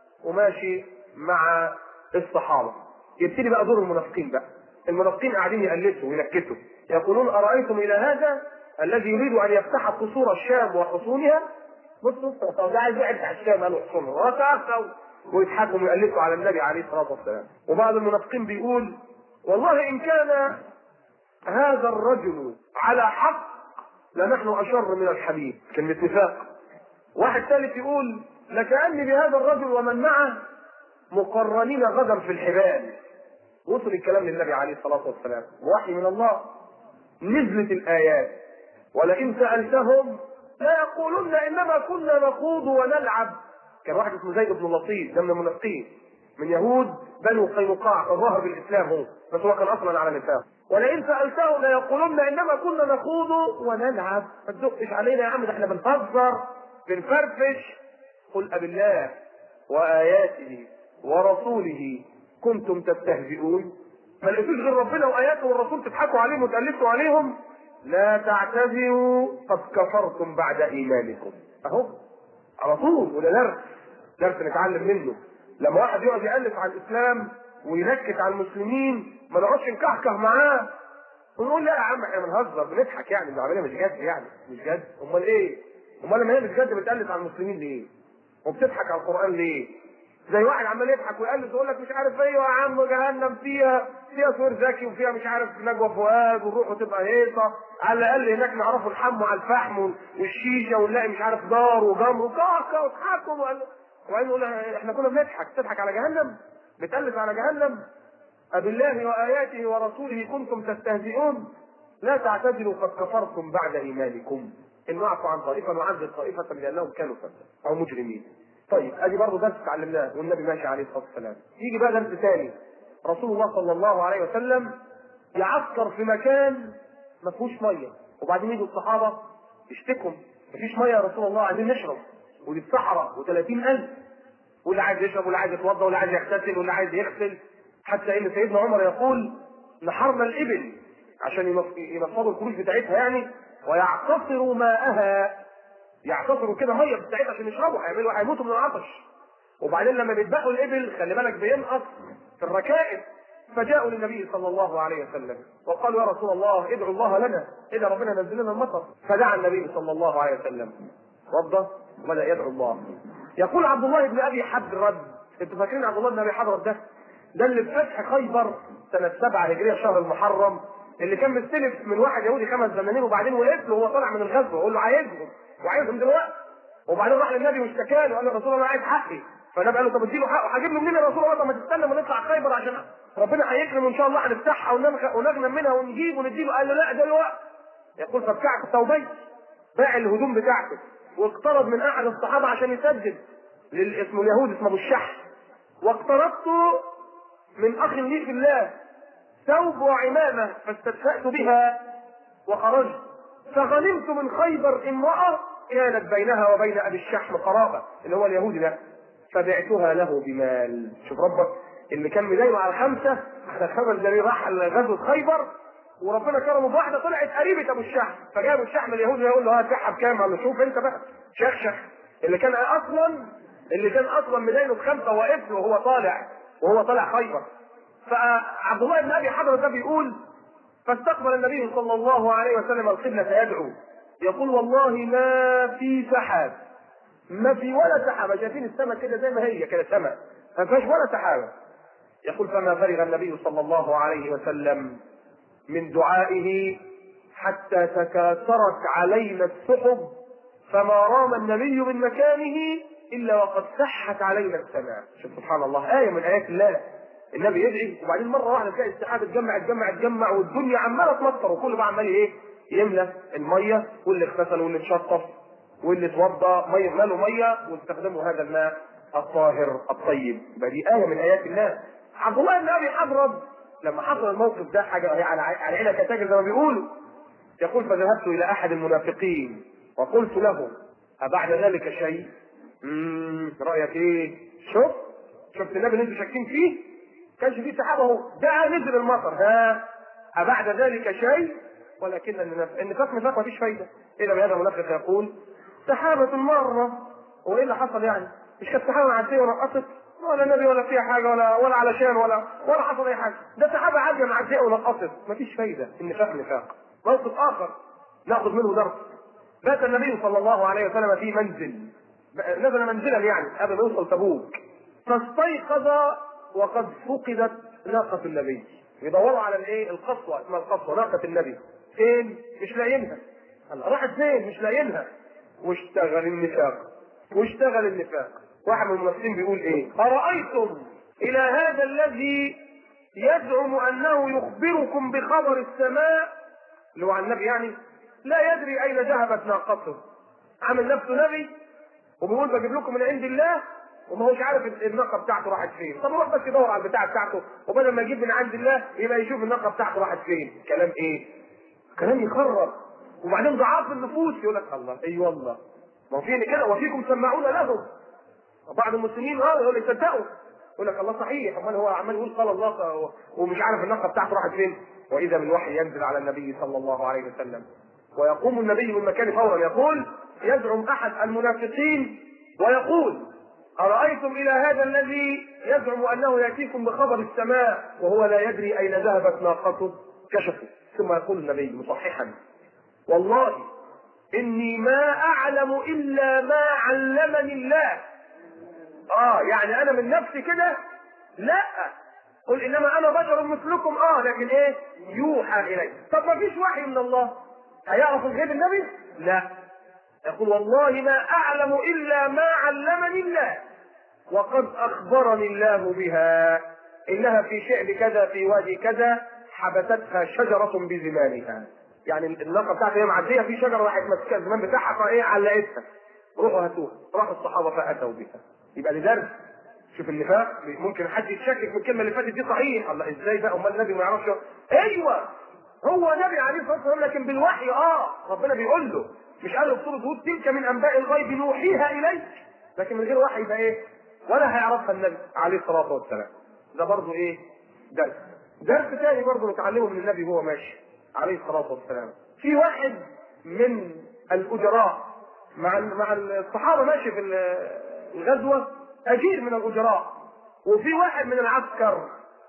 وماشي مع الصحابه يبتدي بقى دور المنافقين بقى المنافقين قاعدين يقلسوا وينكتوا يقولون ارايتم الى هذا الذي يريد ان يفتح قصور الشام وحصونها بصوا ده عايز يفتح الشام قالوا حصونها وتعرفوا ويضحكوا ويقلسوا على النبي عليه الصلاه والسلام وبعض المنافقين بيقول والله ان كان هذا الرجل على حق لنحن اشر من الحديد كلمه نفاق واحد ثالث يقول لكأني بهذا الرجل ومن معه مقرنين غدا في الحبال وصل الكلام للنبي عليه الصلاة والسلام وحي من الله نزلت الآيات ولئن سألتهم لا يقولون إنما كنا نخوض ونلعب كان واحد اسمه زيد بن لطيف ده من المنافقين من يهود بنو قينقاع فظهر بالإسلام هو بس هو كان أصلا على نفاق ولئن سألتهم ليقولون إنما كنا نخوض ونلعب ما تدقش علينا يا عم ده احنا بنهزر بنفرفش قل أبالله وآياته ورسوله كنتم تستهزئون ما لقيتوش غير ربنا واياته والرسول تضحكوا عليهم وتألفوا عليهم لا تعتذروا قد كفرتم بعد ايمانكم اهو على طول وده درس درس نتعلم منه لما واحد يقعد يألف على الاسلام وينكت على المسلمين ما نقعدش نكحكح معاه ونقول لا يا عم احنا بنهزر بنضحك يعني العمليه مش جد يعني مش جد امال ايه؟ امال لما هي مش جد بتألف على المسلمين ليه؟ وبتضحك على القران ليه؟ زي واحد عمال يضحك ويقلد ويقول لك مش عارف ايه يا عم جهنم فيها فيها سور زكي وفيها مش عارف نجوى فؤاد والروح تبقى هيصه على الاقل هناك نعرفوا الحم على الفحم والشيشه ونلاقي مش عارف دار وجمر وكعكه وضحكوا وبعدين نقول احنا كنا بنضحك تضحك على جهنم بتألف على جهنم أبالله وآياته ورسوله كنتم تستهزئون لا تعتذروا قد كفرتم بعد إيمانكم إن نعفو عن طائفة نعذب طائفة لأنهم كانوا فسد أو مجرمين طيب ادي برضه درس اتعلمناه والنبي ماشي عليه الصلاه والسلام يجي بقى درس ثاني رسول الله صلى الله عليه وسلم يعسكر في مكان ما فيهوش ميه وبعدين يجوا الصحابه يشتكوا مفيش ميه يا رسول الله عايزين نشرب ودي الصحراء و30000 واللي عايز يشرب واللي عايز يتوضا واللي عايز يغتسل واللي عايز يغسل حتى ان سيدنا عمر يقول نحرنا الابل عشان ينفضوا الكروش بتاعتها يعني ويعتصروا ماءها يعتصروا كده ميه بتاعتها عشان يشربوا هيعملوا هيموتوا من العطش وبعدين لما بيذبحوا الابل خلي بالك بينقص في الركائب فجاءوا للنبي صلى الله عليه وسلم وقالوا يا رسول الله ادعوا الله لنا اذا ربنا نزل لنا المطر فدعا النبي صلى الله عليه وسلم وضى وبدا يدعو الله يقول عبد الله بن ابي حدرد انتوا فاكرين عبد الله بن ابي حدرد ده ده اللي في فتح خيبر سنه 7 هجريه شهر المحرم اللي كان مستلف من واحد يهودي خمس دنانير وبعدين وقف له وهو طالع من الغزو ويقول له عايزهم وعايزهم دلوقتي وبعدين راح للنبي واشتكى له وقال له رسول الله عايز حقي فالنبي قال له طب اديله حقه هجيب له منين يا رسول الله طب ما تستنى ما نطلع خيبر عشان ربنا هيكرم ان شاء الله هنفتحها ونغنم منها ونجيب ونديله قال له لا دلوقتي يقول فبكعت ثوبيه باع الهدوم بتاعته واقترض من احد الصحابه عشان يسدد للاسم اليهود اسمه ابو الشح واقترضت من اخ لي في الله ثوب وعمامه فاستدفأت بها وخرجت فغنمت من خيبر امرأة كانت بينها وبين أبي الشحم قرابة اللي هو اليهودي ده فبعتها له بمال شوف ربك اللي كان مدايم على خمسة خمس دنانير راح غزوة خيبر وربنا كرمه بواحدة طلعت قريبة أبو الشحم فجاء أبو الشحم اليهودي يقول له هتبيعها بكام؟ قال له شوف أنت بقى شخشخ اللي كان أصلا اللي كان أصلا مداينه بخمسة واقف له وهو طالع وهو طالع خيبر فعبد الله بن أبي حضرة ده بيقول فاستقبل النبي صلى الله عليه وسلم القبلة يدعو يقول والله ما في سحاب ما في ولا سحابة شايفين السماء كده زي ما هي كده سماء ما فيهاش ولا سحابة يقول فما فرغ النبي صلى الله عليه وسلم من دعائه حتى تكاثرت علينا السحب فما رام النبي من مكانه الا وقد سحت علينا السماء شوف سبحان الله ايه من ايات الله النبي يدعي وبعدين مره واحده تلاقي السحاب اتجمع اتجمع اتجمع والدنيا عماله تمطر وكل بقى عمال ايه يملى الميه واللي اغتسل واللي اتشطف واللي اتوضى ميه ماله ميه واستخدموا هذا الماء الطاهر الطيب يبقى دي ايه من ايات الله عبد الله بن ابي حضرب لما حصل الموقف ده حاجه على على عينك كتاجر زي ما بيقولوا يقول فذهبت الى احد المنافقين وقلت له أبعد ذلك شيء؟ امم رايك ايه؟ شوف شفت النبي اللي انتوا شاكين فيه؟ كانش فيه سحابه اهو ده نزل المطر ها أبعد ذلك شيء؟ ولكن النفاق نفاق مفيش فايده اذا هذا المنافق يقول سحابة مرة وايه اللي حصل يعني؟ مش كانت سحابة معدية ونقصت ولا نبي ولا فيها حاجة ولا ولا علشان ولا ولا حصل أي حاجة، ده سحابة عادية معدية ونقصت، مفيش فايدة، النفاق نفاق. موقف آخر ناخذ منه درس. بات النبي صلى الله عليه وسلم في منزل نزل منزلا يعني قبل ما يوصل تبوك فاستيقظ وقد فقدت ناقة النبي يدوروا على الايه القصوى اسمها القصوى ناقة النبي فين؟ مش لاقيينها راحت فين؟ مش لاقيينها واشتغل النفاق واشتغل النفاق واحد من الممثلين بيقول ايه؟ أرأيتم إلى هذا الذي يزعم أنه يخبركم بخبر السماء اللي هو عن النبي يعني لا يدري أين ذهبت ناقته عامل نفسه نبي وبيقول بجيب لكم من عند الله وما هوش عارف الناقه بتاعته راحت فين طب روح بس يدور على البتاع بتاعته وبدل ما يجيب من عند الله يبقى يشوف الناقه بتاعته راحت فين كلام ايه كلام يخرب وبعدين ضعاف النفوس يقول لك الله اي أيوة والله ما هو في كده وفيكم سماعون لهم وبعض المسلمين اه يقول يصدقوا يقول لك الله صحيح امال هو عمال يقول قال الله ومش عارف الناقه بتاعته راحت فين واذا بالوحي ينزل على النبي صلى الله عليه وسلم ويقوم النبي من مكانه فورا يقول يزعم احد المنافقين ويقول ارايتم الى هذا الذي يزعم انه ياتيكم بخبر السماء وهو لا يدري اين ذهبت ناقته كشفوا ثم يقول النبي مصححا والله اني ما اعلم الا ما علمني الله اه يعني انا من نفسي كده لا قل انما انا بشر مثلكم اه لكن ايه يوحى الي طب ما فيش وحي من الله هيعرف الغيب النبي لا يقول والله ما اعلم الا ما علمني الله وقد اخبرني الله بها انها في شعب كذا في وادي كذا حبستها شجره بزمامها يعني الناقه بتاعتي هي معديه في شجره راحت ماسكه الزمام بتاعها فايه علقتها روحوا هاتوها راحوا الصحابه فاتوا بها يبقى لدرس شوف النفاق ممكن حد يتشكك من الكلمه اللي فاتت دي صحيح الله ازاي بقى امال النبي ما يعرفش ايوه هو نبي عليه الصلاه والسلام لكن بالوحي اه ربنا بيقول له مش قال له في سوره هود تلك من انباء الغيب نوحيها اليك لكن من غير وحي يبقى ايه ولا هيعرفها النبي عليه الصلاه والسلام ده برضه ايه درس درس تاني برضه نتعلمه من النبي وهو ماشي عليه الصلاه والسلام في واحد من الاجراء مع مع الصحابه ماشي في الغزوه اجير من الاجراء وفي واحد من العسكر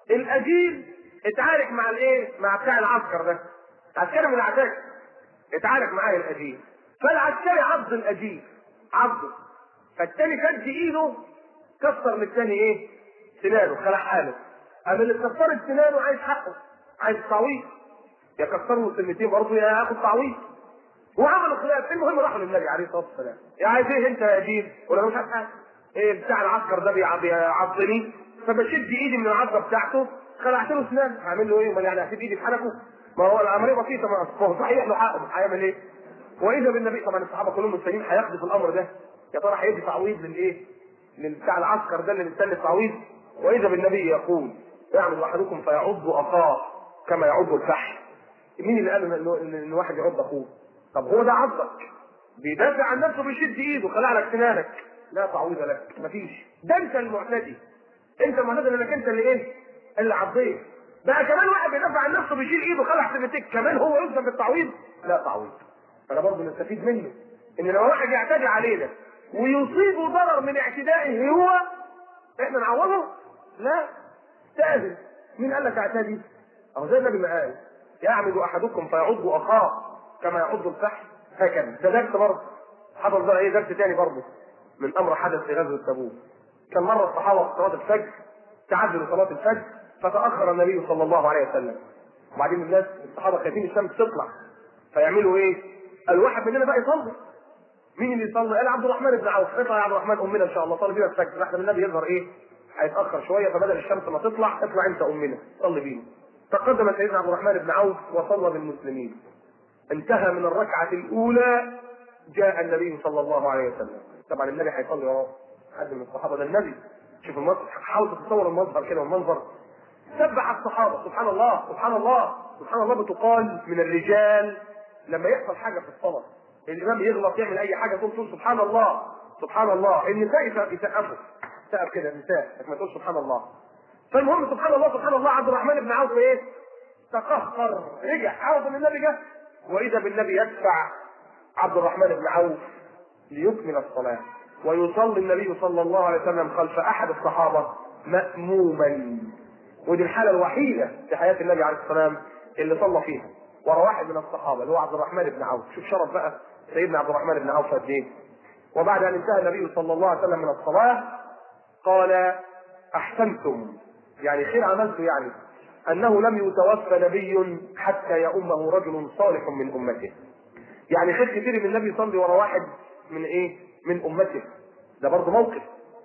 الاجير اتعارك مع الايه مع بتاع العسكر ده عسكري من العساكر اتعارك معاه الاجير فالعسكري عض الاجير عضه فالتاني شد ايده كسر للتاني ايه سنانه خلع حاله قام اللي كسرت سنانه عايز حقه عايز تعويض يا كسر له سنتين برضه يا ياخد تعويض وعملوا خلاف المهم راحوا للنبي عليه الصلاه والسلام يا عايز ايه انت يا اجير ولا مش عارف حاجه ايه بتاع العسكر ده بيعضني فبشد ايدي من العضه بتاعته خلعت له اسنان هعمل له ايه امال يعني هسيب ايدي في حنكه ما هو العمليه بسيطه ما هو صحيح له حقه هيعمل ايه واذا بالنبي طبعا الصحابه كلهم مستنيين هياخدوا في الامر ده يا ترى هيدي تعويض للايه لبتاع العسكر ده اللي مستني التعويض واذا بالنبي يقول يعمل احدكم فيعض اخاه كما يعض الفحل مين اللي قال ان الواحد يعض اخوه طب هو ده عضك بيدافع عن نفسه بيشد ايده خلع لك سنانك لا تعويض لك مفيش ده انت المعتدي انت المعتدي لانك انت اللي ايه اللي عضيت بقى كمان واحد بيدافع عن نفسه بيشيل ايده خلع سنتك كمان هو يلزم بالتعويض لا تعويض انا برضه نستفيد منه ان لو واحد يعتدي علينا ويصيبه ضرر من اعتدائه هو احنا نعوضه لا استاذن مين قال لك اعتدي اهو زي النبي ما قال يعمد احدكم فيعض اخاه كما يعض الفحل هكذا ده درس برضه حصل بقى ايه درس تاني برضه من امر حدث في غزوه تبوك كان مره الصحابه في صلاه الفجر تعدلوا صلاه الفجر فتاخر النبي صلى الله عليه وسلم وبعدين الناس الصحابه خايفين الشمس تطلع فيعملوا ايه؟ الواحد مننا بقى يصلي مين اللي يصلي؟ قال عبد الرحمن بن عوف اطلع يا عبد الرحمن امنا ان شاء الله صلي بينا الفجر راح النبي يظهر ايه؟ هيتاخر شويه فبدل الشمس ما تطلع اطلع انت امنا صلي بينا تقدم سيدنا عبد الرحمن بن عوف وصلى بالمسلمين انتهى من الركعه الاولى جاء النبي صلى الله عليه وسلم طبعا النبي هيصلي وراه حد من الصحابه ده النبي شوف المنظر حاول تتصور المظهر كده والمنظر سبح الصحابه سبحان الله سبحان الله سبحان الله بتقال من الرجال لما يحصل حاجه في الصلاه الامام يغلط يعمل اي حاجه تقول تقول سبحان الله سبحان الله النساء يسقفوا سقف كده النساء ما تقول سبحان الله فالمهم سبحان الله سبحان الله عبد الرحمن بن عوف ايه تقهقر رجع عاوز ان النبي جه واذا بالنبي يدفع عبد الرحمن بن عوف ليكمل الصلاه ويصلي النبي صلى الله عليه وسلم خلف احد الصحابه مأموما ودي الحاله الوحيده في حياه النبي عليه الصلاه والسلام اللي صلى فيها ورا واحد من الصحابه اللي هو عبد الرحمن بن عوف شوف شرف بقى سيدنا عبد الرحمن بن عوف قد ايه وبعد ان انتهى النبي صلى الله عليه وسلم من الصلاه قال احسنتم يعني خير عملته يعني انه لم يتوفى نبي حتى يؤمه رجل صالح من امته يعني خير كتير من النبي يصلي ورا واحد من ايه من امته ده برضه موقف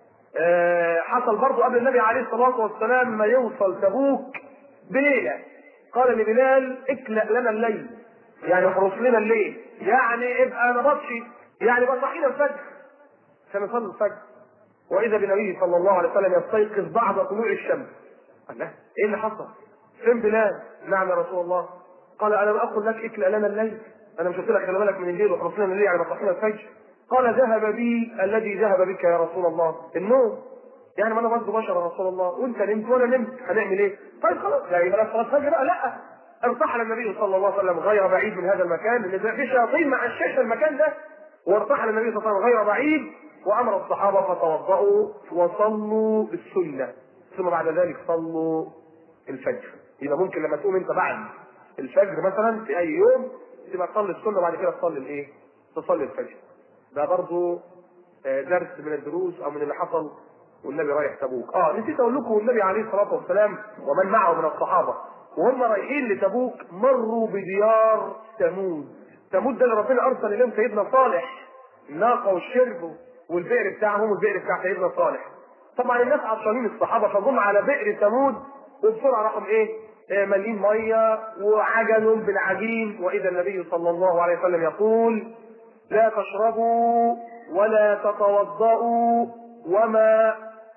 آه حصل برضه قبل النبي عليه الصلاه والسلام ما يوصل تبوك بليله قال لبلال اكلأ لنا الليل يعني احرس لنا الليل يعني ابقى نبطشي يعني بقى صحينا الفجر عشان نصلي الفجر واذا بالنبي صلى الله عليه وسلم يستيقظ بعد طلوع الشمس قال له ايه اللي حصل؟ فين بلال؟ نعم يا رسول الله قال انا لم اقل لك اكلأ لنا الليل انا مش قلت لك خلي بالك من الليل واحرس لنا الليل يعني بصحينا الفجر قال ذهب بي الذي ذهب بك يا رسول الله النوم يعني ما انا برضه بشر يا رسول الله وانت نمت وانا نمت هنعمل ايه؟ طيب خلاص لا يبقى صلاه الفجر بقى لا ارتحل النبي صلى الله عليه وسلم غير بعيد من هذا المكان لان في شياطين مع الشيخ المكان ده وارتحل النبي صلى الله عليه وسلم غير بعيد وامر الصحابه فتوضؤوا وصلوا السنه ثم بعد ذلك صلوا الفجر يبقى ممكن لما تقوم انت بعد الفجر مثلا في اي يوم تبقى تصلي السنه وبعد كده تصلي الايه؟ تصلي الفجر ده برضه درس من الدروس او من اللي حصل والنبي رايح تبوك اه نسيت اقول لكم النبي عليه الصلاه والسلام ومن معه من الصحابه وهم رايحين لتبوك مروا بديار ثمود ثمود ده اللي ربنا ارسل اليهم سيدنا صالح الناقه والشرب والبئر بتاعهم والبئر بتاع سيدنا صالح طبعا الناس عطشانين الصحابه فجم على بئر ثمود وبسرعه راحوا ايه مليين ميه وعجنوا بالعجين واذا النبي صلى الله عليه وسلم يقول لا تشربوا ولا تتوضأوا وما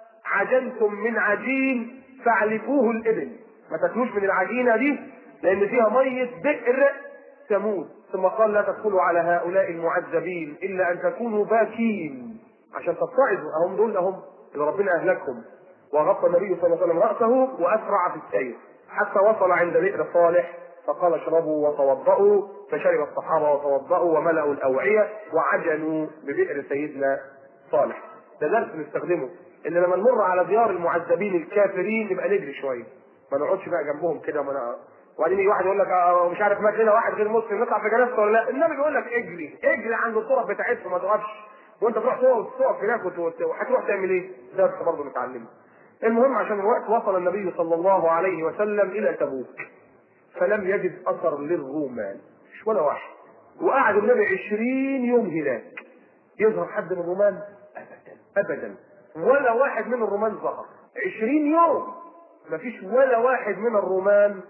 عجنتم من عجين فاعلفوه الابل ما تاكلوش من العجينه دي لان فيها ميه بئر ثمود ثم قال لا تدخلوا على هؤلاء المعذبين الا ان تكونوا باكين عشان تتعظوا اهم دول هم اللي ربنا اهلكهم وغطى النبي صلى الله عليه وسلم راسه واسرع في السير حتى وصل عند بئر صالح فقال اشربوا وتوضأوا فشرب الصحابه وتوضأوا وملأوا الاوعيه وعجنوا ببئر سيدنا صالح ده درس نستخدمه ان لما نمر على ديار المعذبين الكافرين نبقى نجري شويه ما نقعدش بقى جنبهم كده ما وبعدين يجي واحد يقول لك آه مش عارف مات لنا واحد غير مسلم نطلع في جنازته ولا لا النبي بيقول لك اجري اجري عند الطرق بتاعتهم ما تقفش وانت تروح تقف تقف هناك وهتروح تعمل ايه؟ درس برضه نتعلمه. المهم عشان الوقت وصل النبي صلى الله عليه وسلم الى تبوك فلم يجد اثر للرومان مش ولا واحد وقعد النبي عشرين يوم هناك يظهر حد من الرومان ابدا ابدا ولا واحد من الرومان ظهر عشرين يوم مفيش ولا واحد من الرومان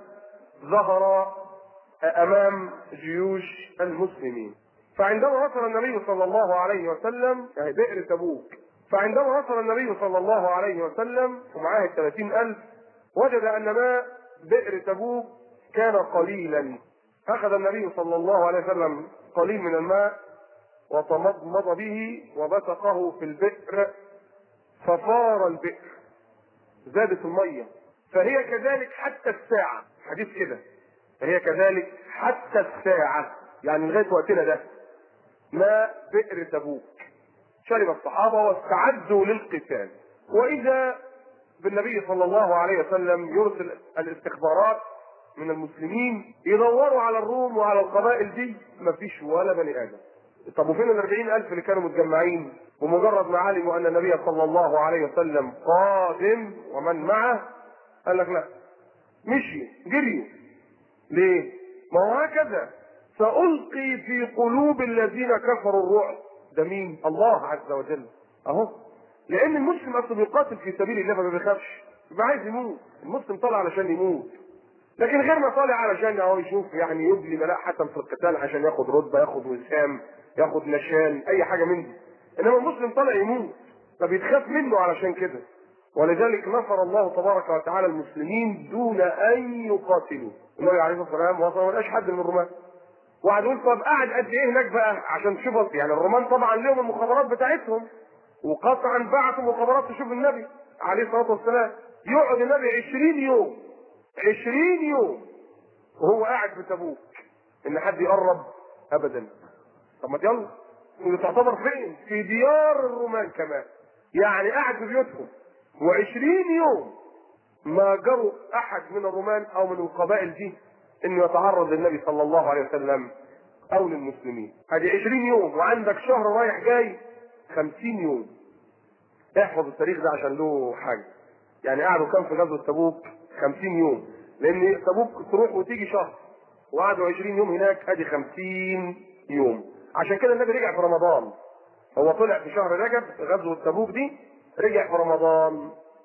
ظهر امام جيوش المسلمين فعندما وصل النبي صلى الله عليه وسلم يعني بئر تبوك فعندما وصل النبي صلى الله عليه وسلم ومعاه الثلاثين ألف وجد أن ماء بئر تبوك كان قليلا أخذ النبي صلى الله عليه وسلم قليل من الماء وتمضمض به وبثقه في البئر ففار البئر زادت المية فهي كذلك حتى الساعة حديث كده فهي كذلك حتى الساعة يعني لغاية وقتنا ده ماء بئر تبوك شرب الصحابة واستعدوا للقتال وإذا بالنبي صلى الله عليه وسلم يرسل الاستخبارات من المسلمين يدوروا على الروم وعلى القبائل دي مفيش ولا بني آدم طب وفين الأربعين ألف اللي كانوا متجمعين بمجرد ما علموا أن النبي صلى الله عليه وسلم قادم ومن معه قال لك لا مشي جريوا ليه؟ ما هو هكذا سألقي في قلوب الذين كفروا الرعب ده مين؟ الله عز وجل اهو لان المسلم اصلا بيقاتل في سبيل الله فما بيخافش يبقى عايز يموت المسلم طالع علشان يموت لكن غير ما طالع علشان اهو يشوف يعني يبلي بلاء حسن في القتال عشان ياخد رتبه ياخد وسام ياخد نشان اي حاجه من دي انما المسلم طالع يموت فبيتخاف منه علشان كده ولذلك نصر الله تبارك وتعالى المسلمين دون ان يقاتلوا النبي عليه الصلاه والسلام وصل ما لقاش حد من الرومان وقعد يقول طب قاعد قد ايه هناك بقى عشان تشوف يعني الرومان طبعا لهم المخابرات بتاعتهم وقطعا بعثوا مخابرات تشوف النبي عليه الصلاه والسلام يقعد النبي 20 يوم 20 يوم وهو قاعد في تبوك ان حد يقرب ابدا طب ما يلا ودي تعتبر فين؟ في ديار الرومان كمان يعني قاعد في بيوتهم و20 يوم ما جروا احد من الرومان او من القبائل دي انه يتعرض للنبي صلى الله عليه وسلم او للمسلمين هذه 20 يوم وعندك شهر رايح جاي 50 يوم احفظ التاريخ ده عشان له حاجه يعني قعدوا كام في غزوه تبوك 50 يوم لان تبوك تروح وتيجي شهر وقعدوا 20 يوم هناك ادي 50 يوم عشان كده النبي رجع في رمضان هو طلع في شهر رجب غزوه تبوك دي رجع في رمضان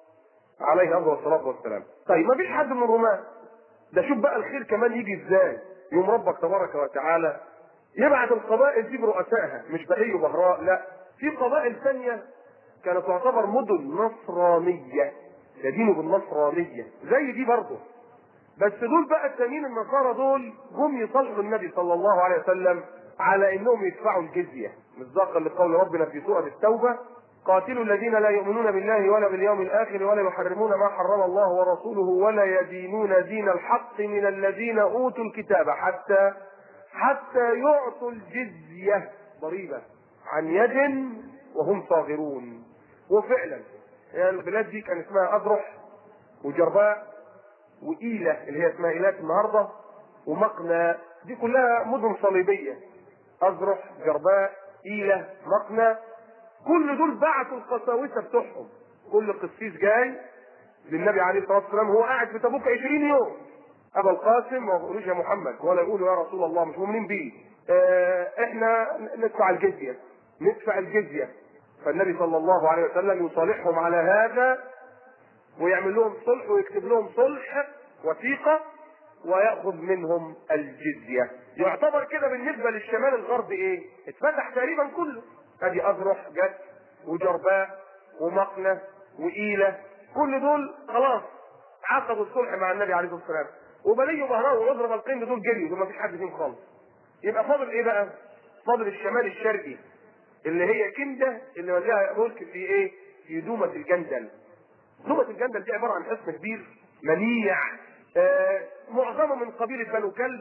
عليه افضل الصلاه والسلام طيب ما فيش حد من الرومان ده شوف بقى الخير كمان يجي ازاي يوم ربك تبارك وتعالى يبعث القبائل دي برؤسائها مش بهي وبهراء لا في قبائل ثانيه كانت تعتبر مدن نصرانيه يدينوا بالنصرانيه زي دي برضه بس دول بقى التانيين النصارى دول جم يصالحوا النبي صلى الله عليه وسلم على انهم يدفعوا الجزيه مصداقا لقول ربنا في سوره التوبه قاتلوا الذين لا يؤمنون بالله ولا باليوم الاخر ولا يحرمون ما حرم الله ورسوله ولا يدينون دين الحق من الذين اوتوا الكتاب حتى حتى يعطوا الجزيه ضريبه عن يد وهم صاغرون وفعلا يعني البلاد دي كان اسمها اذرح وجرباء وإيلة اللي هي اسمها إيلات النهارده ومقنى دي كلها مدن صليبية أذرح جرباء إيلة مقنى كل دول بعثوا القساوسة بتوعهم كل قسيس جاي للنبي عليه الصلاة والسلام هو قاعد في تبوك 20 يوم أبا القاسم ما يقولوش يا محمد ولا يقولوا يا رسول الله مش مؤمنين بيه اه احنا ندفع الجزية ندفع الجزية فالنبي صلى الله عليه وسلم يصالحهم على هذا ويعمل لهم صلح ويكتب لهم صلح وثيقة ويأخذ منهم الجزية يعتبر كده بالنسبة للشمال الغربي ايه اتفتح تقريبا كله ادي اذرح جت وجرباء ومقنة وإيلة كل دول خلاص عقدوا الصلح مع النبي عليه الصلاة والسلام وبني وبهراء وعذر بلقين دول جريوا دول ما فيش حد فيهم خالص يبقى فاضل ايه بقى فاضل الشمال الشرقي اللي هي كندة اللي وليها ملك في ايه في دومة الجندل دومة الجندل دي عبارة عن حصن كبير منيع آه معظمه من قبيلة بنو كلب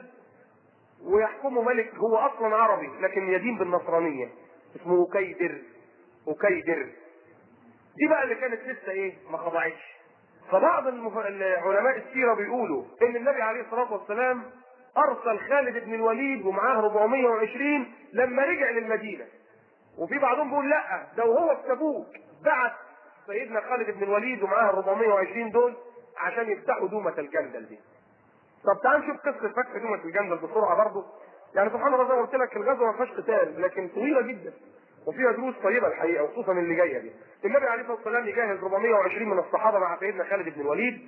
ويحكمه ملك هو اصلا عربي لكن يدين بالنصرانية اسمه أكيدر أكيدر دي بقى اللي كانت لسه ايه ما خضعتش فبعض المف... علماء السيرة بيقولوا ان النبي عليه الصلاة والسلام ارسل خالد بن الوليد ومعاه 420 لما رجع للمدينة وفي بعضهم بيقول لا ده وهو في تبوك بعت سيدنا خالد بن الوليد ومعاه 420 دول عشان يفتحوا دومة الجندل دي. طب تعال نشوف قصة فتح دومة الجندل بسرعة برضه. يعني سبحان الله زي ما قلت لك الغزوة ما فيهاش قتال لكن طويلة جدا. وفيها دروس طيبة الحقيقة وخصوصا اللي جاية دي. النبي عليه الصلاة والسلام يجهز 420 من الصحابة مع سيدنا خالد بن الوليد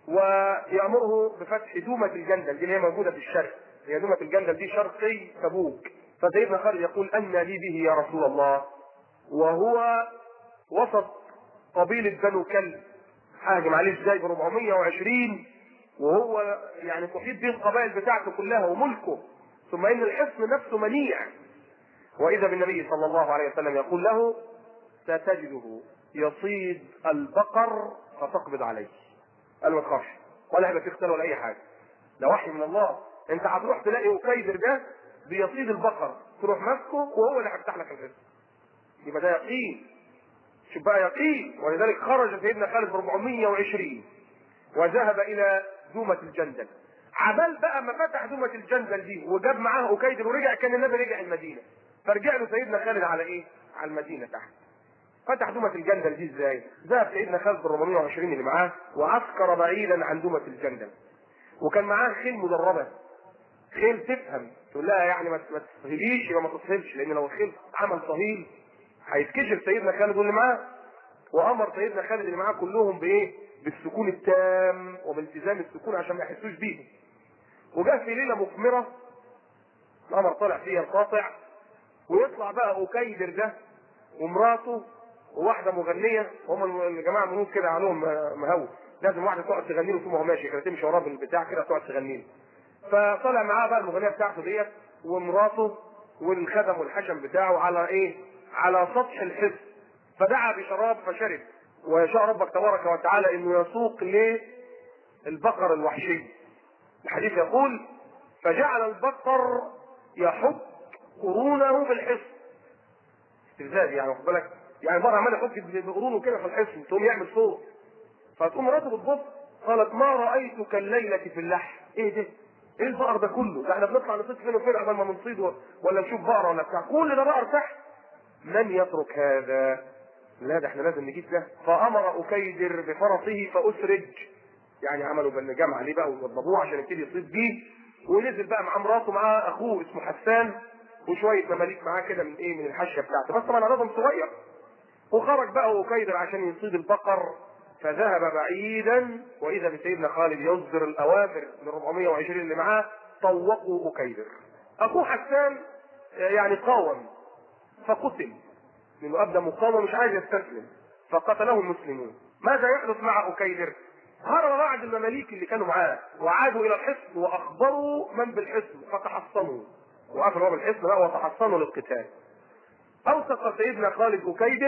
ويأمره بفتح دومة الجندل دي اللي هي موجودة في الشرق. هي دومة الجندل دي شرقي تبوك. فسيدنا خالد يقول أن لي به يا رسول الله وهو وسط قبيلة بنو كلب هاجم عليه ازاي ب 420 وهو يعني تحيط به القبائل بتاعته كلها وملكه ثم ان الحصن نفسه منيع واذا بالنبي صلى الله عليه وسلم يقول له ستجده يصيد البقر فتقبض عليه قال ما تخافش ولا هيبقى في قتال ولا اي حاجه ده وحي من الله انت هتروح تلاقي أكيدر ده بيصيد البقر تروح ماسكه وهو اللي هيفتح لك الحصن يبقى ده يقين شوف بقى يقين ولذلك خرج سيدنا خالد ب 420 وذهب الى دومة الجندل عبال بقى ما فتح دومة الجندل دي وجاب معاه أكيدر ورجع كان النبي رجع المدينة فرجع له سيدنا خالد على ايه؟ على المدينة تحت فتح دومة الجندل دي ازاي؟ ذهب سيدنا خالد ب 420 اللي معاه وعسكر بعيدا عن دومة الجندل وكان معاه خيل مدربة خيل تفهم تقول لها يعني ما تسهليش يبقى ما تسهلش لان لو الخيل عمل صهيل هيتكشف سيدنا خالد واللي معاه وامر سيدنا خالد اللي معاه كلهم بايه؟ بالسكون التام وبالتزام السكون عشان ما يحسوش بيه. وجاء في ليله مثمره القمر طالع فيها القاطع ويطلع بقى أكيدر ده ومراته وواحده مغنيه هم الجماعه المنوط كده عليهم مهوى لازم واحده تقعد تغني له طول ما هو ماشي كده تمشي وراه بالبتاع كده تقعد تغني له فطلع معاه بقى المغنيه بتاعته ديت ومراته والخدم والحشم بتاعه على ايه؟ على سطح الحصن فدعا بشراب فشرب ويشاء ربك تبارك وتعالى انه يسوق للبقر الوحشي الحديث يقول فجعل البقر يحك قرونه في الحصن استفزاز يعني واخد بالك يعني البقر عمال يحك بقرونه كده في الحصن تقوم يعمل صوت فتقوم مراته بتبص قالت ما رايتك الليله في اللحم ايه ده؟ ايه البقر ده كله؟ ده احنا بنطلع نصيد فين وفين قبل ما نصيد ولا نشوف بقره ولا بتاع كل ده بقر تحت من يترك هذا؟ لا ده احنا لازم نجيب ده فامر اكيدر بفرسه فاسرج يعني عملوا بالنجام عليه بقى ووضبوه عشان يبتدي يصيد بيه ونزل بقى مع مراته معاه اخوه اسمه حسان وشويه مماليك معاه كده من ايه من الحشه بتاعته بس طبعا عددهم صغير وخرج بقى اكيدر عشان يصيد البقر فذهب بعيدا واذا بسيدنا خالد يصدر الاوامر من 420 اللي معاه طوقوا اكيدر اخوه حسان يعني قاوم فقتل لانه ابدى مقاومه مش عايز يستسلم فقتله المسلمون ماذا يحدث مع اكيدر هرب بعض المماليك اللي كانوا معاه وعادوا الى الحصن واخبروا من بالحصن فتحصنوا وقفلوا باب الحصن بقى وتحصنوا للقتال اوثق سيدنا خالد اكيدر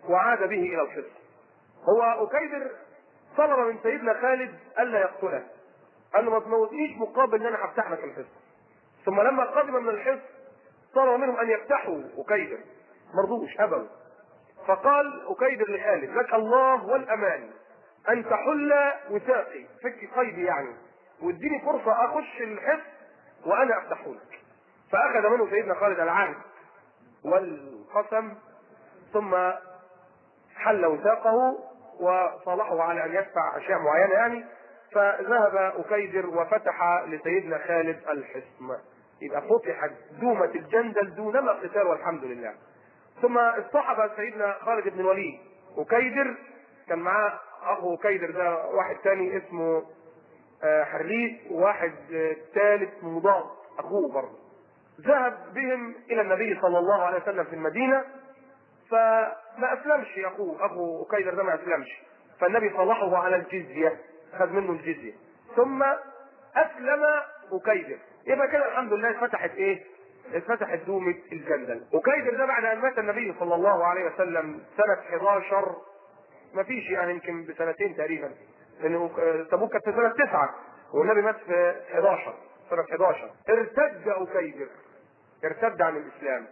وعاد به الى الحصن هو اكيدر طلب من سيدنا خالد الا يقتله قال له ما تموتنيش مقابل ان انا هفتح لك الحصن ثم لما قدم من الحصن طلب منهم ان يفتحوا اكيدر مرضوش ابوا فقال اكيدر لخالد لك الله والامان ان تحل وثاقي فك قيدي يعني واديني فرصه اخش الحصن وانا افتحه لك فاخذ منه سيدنا خالد العهد والقسم ثم حل وثاقه وصالحه على ان يدفع اشياء معينه يعني فذهب أكيدر وفتح لسيدنا خالد الحصن يبقى فتحت دومة الجندل دونما قتال والحمد لله ثم اصطحب سيدنا خالد بن الوليد أكيدر كان معاه أخو أكيدر ده واحد تاني اسمه حريث وواحد ثالث مضاد أخوه برضه ذهب بهم إلى النبي صلى الله عليه وسلم في المدينة فما أسلمش أخوه أخو أكيدر ده ما أسلمش فالنبي صلحه على الجزية خد منه الجزية ثم أسلم أكيدر يبقى كده الحمد لله اتفتحت إيه؟ اتفتحت دومة الجندل أكيدر ده بعد أن مات النبي صلى الله عليه وسلم سنة 11 ما فيش يعني يمكن بسنتين تقريبا لأنه تبوك كانت في سنة 9 والنبي مات في 11 سنة 11 ارتد أكيدر ارتد عن الإسلام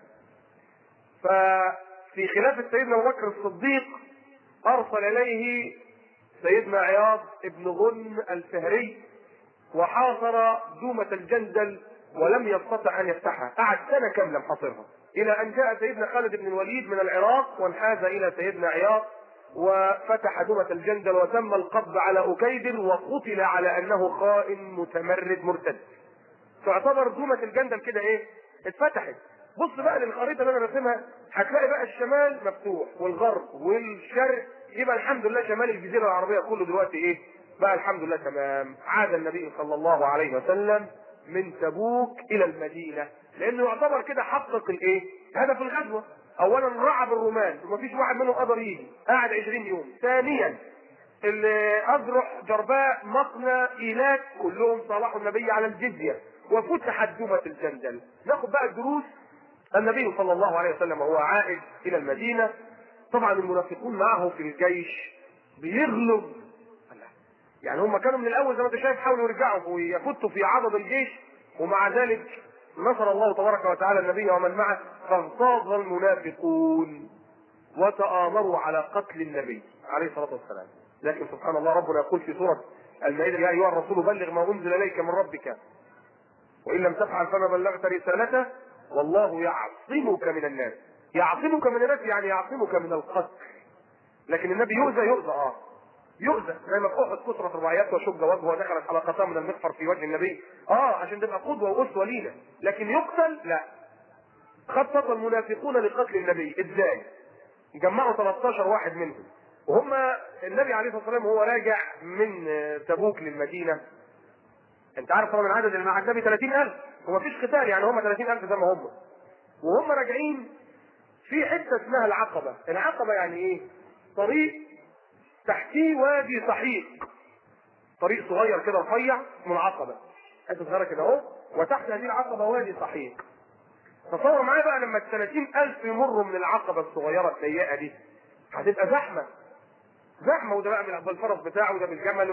ففي خلافة سيدنا أبو بكر الصديق أرسل إليه سيدنا عياض ابن غن الفهري وحاصر دومة الجندل ولم يستطع ان يفتحها قعد سنة كاملة محاصرها الى ان جاء سيدنا خالد بن الوليد من العراق وانحاز الى سيدنا عياض وفتح دومة الجندل وتم القبض على أكيدر وقتل على أنه خائن متمرد مرتد. تعتبر دومة الجندل كده إيه؟ اتفتحت. بص بقى للخريطة اللي أنا راسمها هتلاقي بقى الشمال مفتوح والغرب والشرق يبقى الحمد لله شمال الجزيرة العربية كله دلوقتي إيه؟ بقى الحمد لله تمام. عاد النبي صلى الله عليه وسلم من تبوك إلى المدينة لأنه يعتبر كده حقق الإيه؟ هدف الغزوة. اولا رعب الرومان ومفيش واحد منهم قدر يجي قاعد 20 يوم ثانيا الاذرع جرباء مقنى ايلات كلهم صالحوا النبي على الجزيه وفتحت دومه الجندل ناخد بقى الدروس النبي صلى الله عليه وسلم وهو عائد الى المدينه طبعا المنافقون معه في الجيش بيغلب يعني هم كانوا من الاول زي ما انت شايف حاولوا يرجعوا ويفتوا في عضد الجيش ومع ذلك نصر الله تبارك وتعالى النبي ومن معه فاغتاظ المنافقون وتآمروا على قتل النبي عليه الصلاة والسلام لكن سبحان الله ربنا يقول في سورة المائدة يا أيها الرسول بلغ ما أنزل إليك من ربك وإن لم تفعل فما بلغت رسالته والله يعصمك من الناس يعصمك من الناس يعني يعصمك من القتل لكن النبي يؤذى يؤذى اه يؤذى زي ما في احد كسرت رباعيات وشج وجهه ودخلت حلقتان من المغفر في وجه النبي اه عشان تبقى قدوه واسوه لينا لكن يقتل لا خطط المنافقون لقتل النبي ازاي جمعوا 13 واحد منهم وهم النبي عليه الصلاه والسلام وهو راجع من تبوك للمدينه انت عارف طبعا العدد اللي مع النبي 30000 ومفيش قتال يعني هم 30000 زي ما هم وهم راجعين في حته اسمها العقبه العقبه يعني ايه طريق تحتيه وادي سحيق طريق صغير كده رفيع اسمه العقبه حته صغيره كده اهو وتحت هذه العقبه وادي سحيق تصور معايا بقى لما ال 30000 يمروا من العقبه الصغيره الضيقه دي هتبقى زحمه زحمه وده بقى بالفرس بتاعه وده بالجمل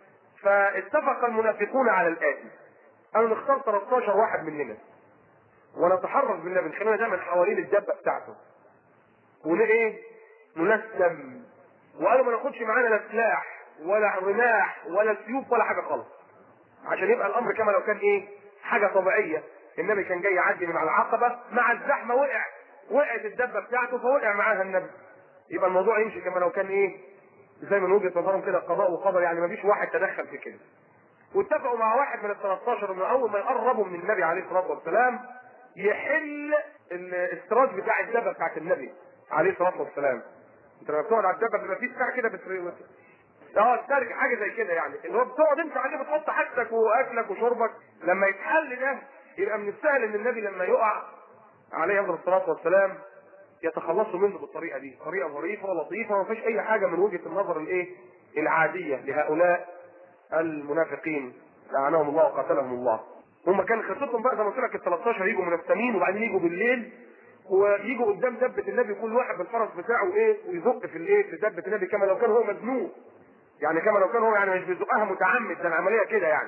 فاتفق المنافقون على الاتي قالوا نختار 13 واحد مننا ونتحرك بالله بنخلينا دايما حوالين الدبه بتاعته وليه نلثم وقالوا ما ناخدش معانا لا سلاح ولا رماح ولا سيوف ولا حاجه خالص عشان يبقى الامر كما لو كان ايه حاجه طبيعيه النبي كان جاي يعدي من على العقبه مع الزحمه وقع وقعت الدبه بتاعته فوقع معاها النبي يبقى الموضوع يمشي كما لو كان ايه زي من وجهه نظرهم كده قضاء وقدر يعني ما فيش واحد تدخل في كده واتفقوا مع واحد من ال 13 انه اول ما يقربوا من النبي عليه الصلاه والسلام يحل الاستراج بتاع الدبه بتاعت النبي عليه الصلاه والسلام انت لما بتقعد على الدبه بيبقى في بتاع كده بت... اه السرج حاجه زي كده يعني اللي هو بتقعد انت عليه بتحط حاجتك واكلك وشربك لما يتحل ده يبقى من السهل ان النبي لما يقع عليه افضل الصلاه والسلام يتخلصوا منه بالطريقه دي طريقه ظريفه ولطيفه وما فيش اي حاجه من وجهه النظر الايه العاديه لهؤلاء المنافقين لعنهم الله وقاتلهم الله هم كان خطتهم بقى زي ما قلت لك ال 13 يجوا منفسمين وبعدين يجوا بالليل ويجوا قدام دبه النبي كل واحد بالفرس بتاعه ايه ويزق في الايه في دبه النبي كما لو كان هو مزنوق يعني كما لو كان هو يعني مش بيزقها متعمد ده العمليه كده يعني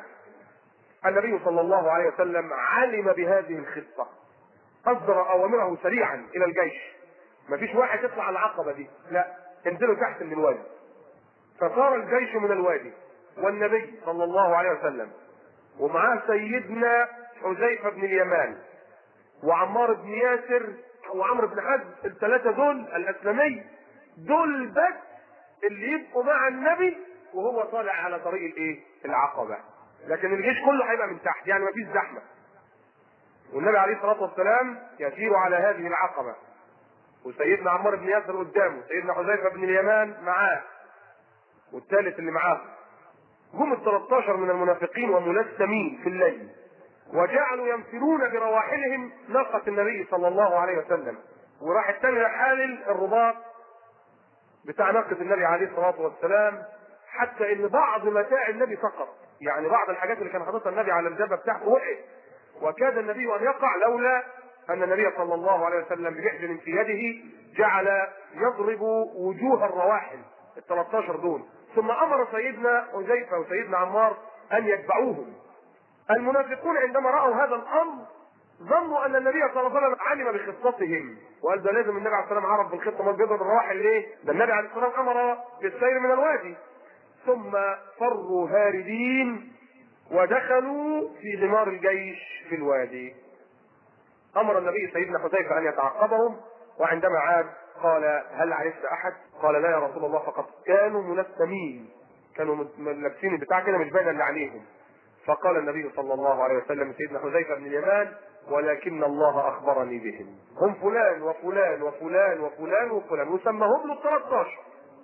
النبي صلى الله عليه وسلم علم بهذه الخطه اصدر اوامره سريعا الى الجيش مفيش واحد يطلع على العقبه دي لا انزلوا تحت من الوادي فصار الجيش من الوادي والنبي صلى الله عليه وسلم ومعاه سيدنا حذيفه بن اليمان وعمار بن ياسر وعمرو بن حزم الثلاثه دول الاسلمي دول بس اللي يبقوا مع النبي وهو طالع على طريق الايه؟ العقبه. لكن الجيش كله هيبقى من تحت يعني مفيش زحمه. والنبي عليه الصلاه والسلام يسير على هذه العقبه. وسيدنا عمار بن ياسر قدامه، سيدنا حذيفه بن اليمان معاه. والثالث اللي معاه. جم ال 13 من المنافقين وملثمين في الليل. وجعلوا ينفرون برواحلهم ناقة النبي صلى الله عليه وسلم وراح الثاني حالل الرباط بتاع ناقة النبي عليه الصلاة والسلام حتى ان بعض متاع النبي سقط يعني بعض الحاجات اللي كان حاططها النبي على الجبهة بتاعته وقعت وكاد النبي ان يقع لولا ان النبي صلى الله عليه وسلم بجحد في يده جعل يضرب وجوه الرواحل ال 13 دول ثم امر سيدنا حذيفه وسيدنا عمار ان يتبعوهم المنافقون عندما راوا هذا الامر ظنوا ان النبي صلى الله عليه وسلم علم بخطتهم وقال ده لازم النبي عليه الصلاه والسلام عرف بالخطه ما بيضرب الرواحل ليه؟ ده النبي عليه الصلاه والسلام امر بالسير من الوادي ثم فروا هاردين ودخلوا في غمار الجيش في الوادي امر النبي سيدنا حذيفه ان يتعقبهم وعندما عاد قال هل عرفت احد؟ قال لا يا رسول الله فقط كانوا ملثمين كانوا لابسين البتاع كده مش باين اللي عليهم فقال النبي صلى الله عليه وسلم سيدنا حذيفه بن اليمان ولكن الله اخبرني بهم هم فلان وفلان وفلان وفلان وفلان وسمهم له 13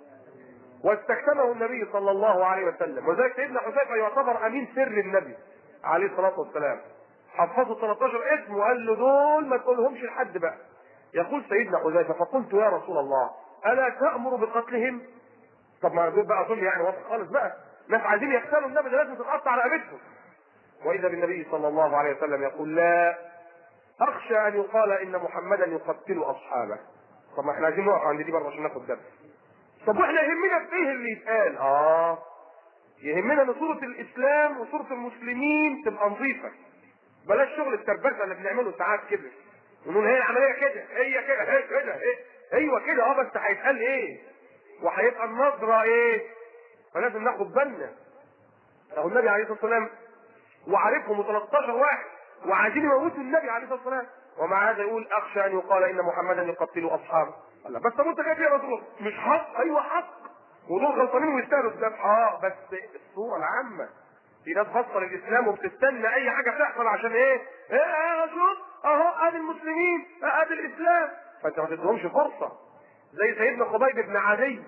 واستكتبه النبي صلى الله عليه وسلم وذلك سيدنا حذيفه يعتبر امين سر النبي عليه الصلاه والسلام حفظه 13 اسم وقال له دول ما تقولهمش لحد بقى يقول سيدنا حذيفه فقلت يا رسول الله الا تامر بقتلهم طب ما دول بقى دول يعني واضح خالص بقى ناس عايزين يقتلوا النبي ده لازم تتقطع رقبتهم واذا بالنبي صلى الله عليه وسلم يقول لا اخشى ان يقال ان محمدا يقتل اصحابه طب ما احنا عايزين نقف عند دي برضه عشان ناخد درس طب واحنا يهمنا في ايه اللي يتقال اه يهمنا ان صوره الاسلام وصوره المسلمين تبقى نظيفه بلاش شغل التربسه اللي بنعمله ساعات كده ونقول هي العمليه كده هي كده هي كده هي ايوه كده اه بس هيتقال ايه وهيبقى النظره ايه فلازم ناخد بالنا اهو النبي عليه الصلاه والسلام وعارفهم 13 واحد وعايزين يموتوا النبي عليه الصلاه والسلام ومع هذا يقول اخشى ان يقال ان محمدا يقتل اصحابه الله بس طب انت جاي يا رسول الله مش حق ايوه حق ودول غلطانين ويستاهلوا الذبح اه بس الصوره العامه في ناس بطل الاسلام وبتستنى اي حاجه تحصل عشان ايه؟ ايه يا شوف اهو ادي المسلمين ادي الاسلام فانت ما تديهمش فرصه زي سيدنا خبيب بن عدي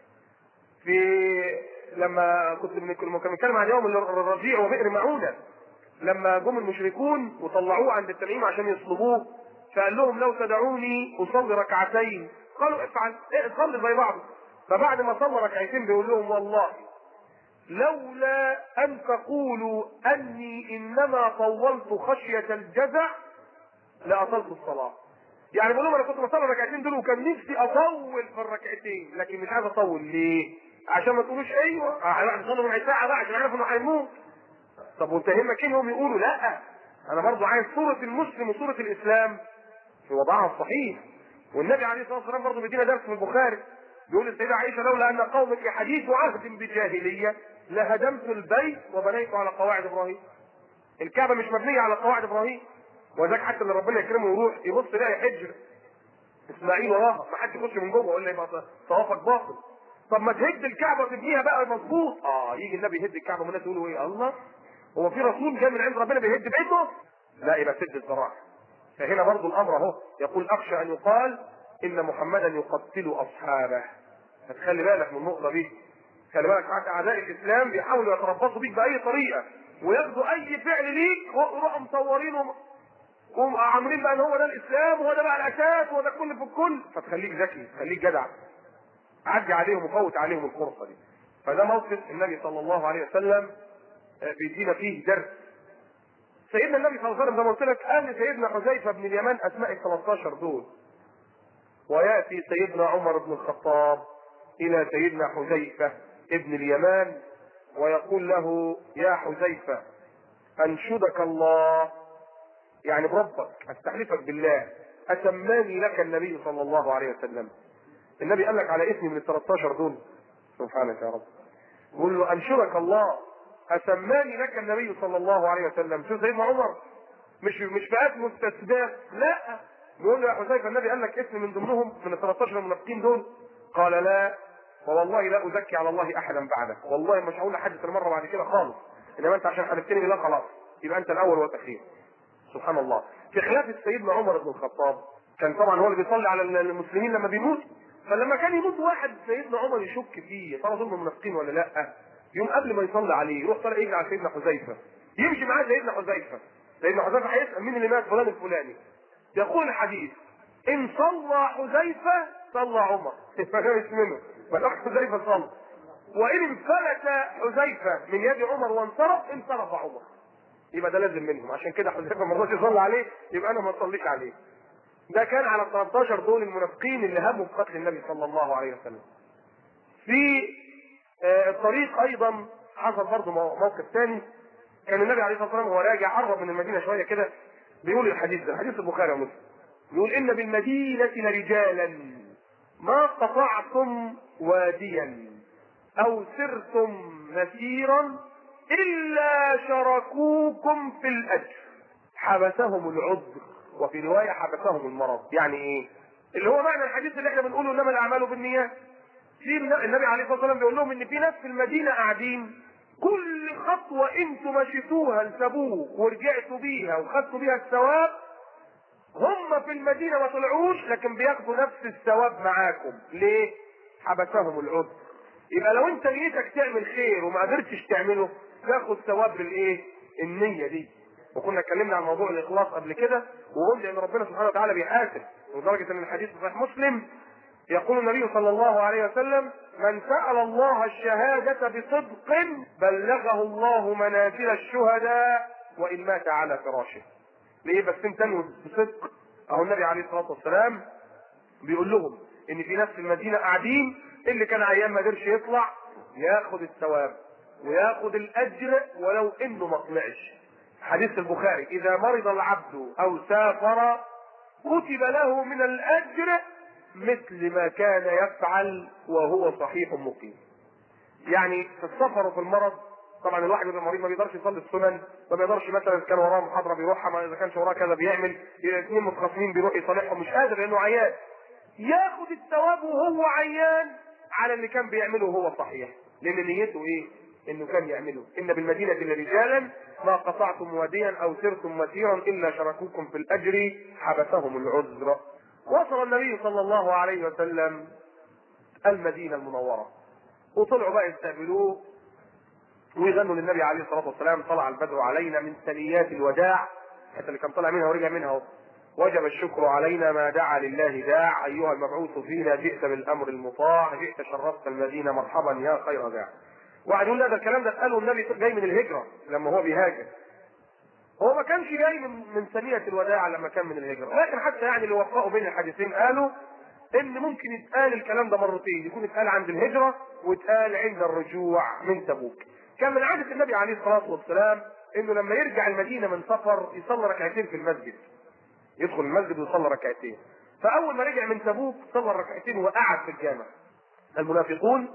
في لما كنت بنتكلم عن يوم الرجيع وبئر معونه لما جم المشركون وطلعوه عند التنعيم عشان يصلبوه فقال لهم لو تدعوني اصلي ركعتين قالوا افعل إيه صلي زي بعض فبعد ما صلى ركعتين بيقول لهم والله لولا ان تقولوا اني انما طولت خشيه الجزع لاطلت الصلاه يعني بيقول لهم انا كنت بصلي الركعتين دول وكان نفسي اطول في الركعتين لكن مش عايز اطول ليه؟ عشان ما تقولوش ايوه هنقعد نصلي ربع ساعه بقى عشان عارف انه هيموت طب وانت يهمك ايه هم يقولوا لا انا برضه عايز صوره المسلم وصوره الاسلام في وضعها الصحيح والنبي عليه الصلاه والسلام برضه بيدينا درس في البخاري بيقول السيدة عائشة لولا أن قومك حديث عهد بجاهلية لهدمت البيت وبنيت على قواعد إبراهيم. الكعبة مش مبنية على قواعد إبراهيم. وذاك حتى اللي ربنا يكرمه ويروح يبص يلاقي حجر إسماعيل وراها ما حد يخش من جوه يقول لي يبقى طوافك باطل. طب ما تهد الكعبة وتبنيها بقى مظبوط. آه يجي النبي يهد الكعبة والناس يقولوا إيه الله هو في رسول جاي من عند ربنا بيهد بيته؟ لا يبقى سد الذراع. فهنا برضو الأمر أهو يقول أخشى أن يقال ان محمدا يقتل اصحابه فتخلي بالك من النقطه دي خلي بالك معاك اعداء الاسلام بيحاولوا يتربصوا بيك باي طريقه وياخدوا اي فعل ليك ويروحوا مصورينه وعاملين بقى ان هو ده الاسلام وهو ده بقى الاساس وهو ده الكل في الكل فتخليك ذكي خليك جدع عدي عليهم وفوت عليهم الفرصه دي فده موقف النبي صلى الله عليه وسلم بيدينا فيه درس سيدنا النبي صلى الله عليه وسلم زي ما قلت لك قال لسيدنا حذيفه بن اليمان اسماء ال 13 دول ويأتي سيدنا عمر بن الخطاب إلى سيدنا حذيفة ابن اليمان ويقول له يا حذيفة أنشدك الله يعني بربك استحلفك بالله أسماني لك النبي صلى الله عليه وسلم النبي قال لك على اسمي من ال 13 دول سبحانك يا رب قول له أنشدك الله أسماني لك النبي صلى الله عليه وسلم شوف سيدنا عمر مش مش في اسمه استثبات لا بيقول له يا حذيفه النبي قال لك اسم من ضمنهم من ال 13 المنافقين دول قال لا فوالله لا ازكي على الله احدا بعدك والله مش هقول لحد مره بعد كده خالص انما انت عشان حلفتني بالله خلاص يبقى انت الاول والاخير سبحان الله في خلافه سيدنا عمر بن الخطاب كان طبعا هو اللي بيصلي على المسلمين لما بيموت فلما كان يموت واحد سيدنا عمر يشك فيه ترى دول منافقين ولا لا يوم قبل ما يصلي عليه يروح طالع يجري على سيدنا حذيفه يمشي معاه سيدنا حذيفه سيدنا حذيفه هيسال مين اللي مات فلان الفلاني يقول الحديث ان صلى حذيفه صلى عمر فده مش منه بل حذيفه صلى وان انفلت حذيفه من يد عمر وانصرف انصرف عمر يبقى ده لازم منهم عشان كده حذيفه ما رضاش يصلي عليه يبقى انا ما اصليش عليه ده كان على ال 13 دول المنافقين اللي هموا بقتل النبي صلى الله عليه وسلم في آه، الطريق ايضا حصل برضه موقف ثاني كان النبي عليه الصلاه والسلام وهو راجع قرب من المدينه شويه كده بيقول الحديث ده حديث البخاري ومسلم يقول ان بالمدينه لرجالا ما قطعتم واديا او سرتم مسيرا الا شركوكم في الاجر حبسهم العذر وفي روايه حبسهم المرض يعني ايه اللي هو معنى الحديث اللي احنا بنقوله انما الاعمال بالنيات في النبي عليه الصلاه والسلام بيقول لهم ان في ناس في المدينه قاعدين كل خطوه انتوا مشيتوها لتبوك ورجعتوا بيها وخدتوا بيها الثواب هم في المدينه ما طلعوش لكن بياخدوا نفس الثواب معاكم ليه؟ حبسهم العذر يبقى لو انت نيتك تعمل خير وما قدرتش تعمله تاخد ثواب بالايه؟ النيه دي وكنا اتكلمنا عن موضوع الاخلاص قبل كده وقلنا ان ربنا سبحانه وتعالى بيحاسب لدرجه ان الحديث في صحيح مسلم يقول النبي صلى الله عليه وسلم من سأل الله الشهادة بصدق بلغه الله منازل الشهداء وإن مات على فراشه. ليه بس انت تنوي بصدق؟ أهو النبي عليه الصلاة والسلام بيقول لهم إن في ناس في المدينة قاعدين اللي كان عيان ما قدرش يطلع ياخد الثواب وياخد الأجر ولو إنه ما طلعش. حديث البخاري إذا مرض العبد أو سافر كتب له من الأجر مثل ما كان يفعل وهو صحيح مقيم. يعني في السفر وفي المرض طبعا الواحد بيبقى مريض ما بيقدرش يصلي السنن ما بيقدرش مثلا كان وراه محاضره بيروحها ما اذا كانش وراه كذا بيعمل اثنين متخاصمين بيروح يصالحهم مش قادر لانه عيان ياخد الثواب وهو عيان على اللي كان بيعمله وهو صحيح لان نيته ايه؟ انه كان يعمله ان بالمدينه لرجالا ما قطعتم واديا او سرتم مسيرا الا شركوكم في الاجر حبسهم العذر وصل النبي صلى الله عليه وسلم المدينة المنورة وطلعوا بقى يستقبلوه ويغنوا للنبي عليه الصلاة والسلام طلع البدر علينا من ثنيات الوداع حتى اللي كان طلع منها ورجع منها اهو وجب الشكر علينا ما دعا لله داع أيها المبعوث فينا جئت بالأمر المطاع جئت شرفت المدينة مرحبا يا خير داع واحد يقول لا ده الكلام ده قاله النبي جاي من الهجرة لما هو بيهاجر هو ما كانش جاي من من ثانية الوداع لما كان من الهجرة لكن حتى يعني اللي وفقوا بين الحديثين قالوا ان ممكن يتقال الكلام ده مرتين يكون اتقال عند الهجرة واتقال عند الرجوع من تبوك كان من عادة النبي عليه الصلاة والسلام انه لما يرجع المدينة من سفر يصلي ركعتين في المسجد يدخل المسجد ويصلي ركعتين فاول ما رجع من تبوك صلى الركعتين وقعد في الجامع المنافقون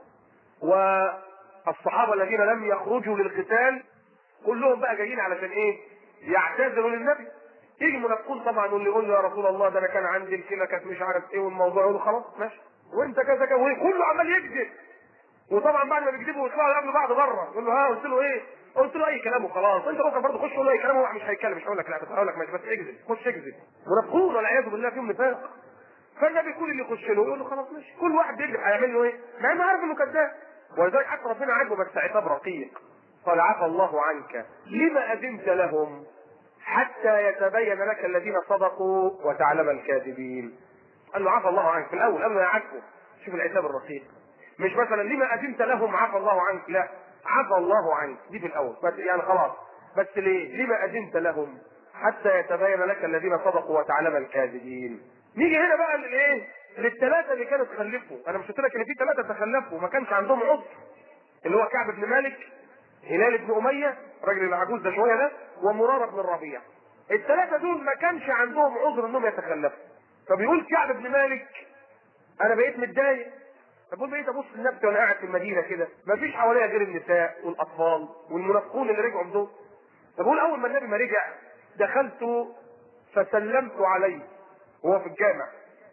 والصحابة الذين لم يخرجوا للقتال كلهم بقى جايين علشان ايه؟ يعتذروا للنبي. يجي المنافقون طبعا واللي يقول له يا رسول الله ده انا كان عندي الكلى كانت مش عارف ايه والموضوع يقول له خلاص ماشي وانت كذا كذا وكله عمال يكذب. وطبعا بعد ما بيكذبوا ويطلعوا يقابلوا بعض بره يقول له ها قلت له ايه؟ قلت له اي كلام وخلاص انت ممكن برضه خش قول له اي كلام هو مش هيتكلم مش هقول لك لا بس هقول لك ماشي بس اكذب خش اكذب منافقون والعياذ بالله فيهم نفاق فالنبي كل اللي يخش له يقول له خلاص ماشي كل واحد بيكذب هيعمل له ايه؟ مع انه عارف انه كذاب ولذلك حتى ربنا عاجبه بس عتاب رقيق قال عفى الله عنك لما أذنت لهم حتى يتبين لك الذين صدقوا وتعلم الكاذبين قال له عفى الله عنك في الأول قال له يا عفو شوف العتاب الرقيق مش مثلا لما أذنت لهم عفى الله عنك لا عفى الله عنك دي في الأول بس يعني خلاص بس ليه لما أذنت لهم حتى يتبين لك الذين صدقوا وتعلم الكاذبين نيجي هنا بقى للايه للثلاثه اللي كانوا تخلفوا انا مش قلت لك ان في ثلاثه تخلفوا وما كانش عندهم عذر اللي هو كعب بن مالك هلال بن اميه الراجل العجوز ده شويه ده ومراره بن الربيع الثلاثه دول ما كانش عندهم عذر انهم يتخلفوا فبيقول كعب بن مالك انا بقيت متضايق فبقول بقيت ابص لنفسي وانا قاعد في المدينه كده ما فيش حواليا غير النساء والاطفال والمنافقون اللي رجعوا دول فبقول اول ما النبي ما رجع دخلت فسلمت عليه وهو في الجامع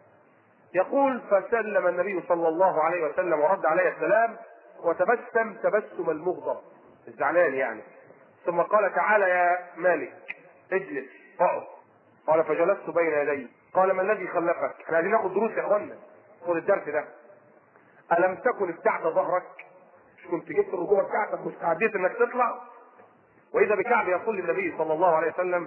يقول فسلم النبي صلى الله عليه وسلم ورد علي السلام وتبسم تبسم المغضب الزعلان يعني ثم قال تعالى يا مالك اجلس اقعد قال فجلست بين يديه قال ما الذي خلفك احنا عايزين ناخد دروس يا اخوانا خد الدرس ده الم تكن ابتعد ظهرك مش كنت جبت الركوبه بتاعتك واستعديت انك تطلع واذا بكعب يقول للنبي صلى الله عليه وسلم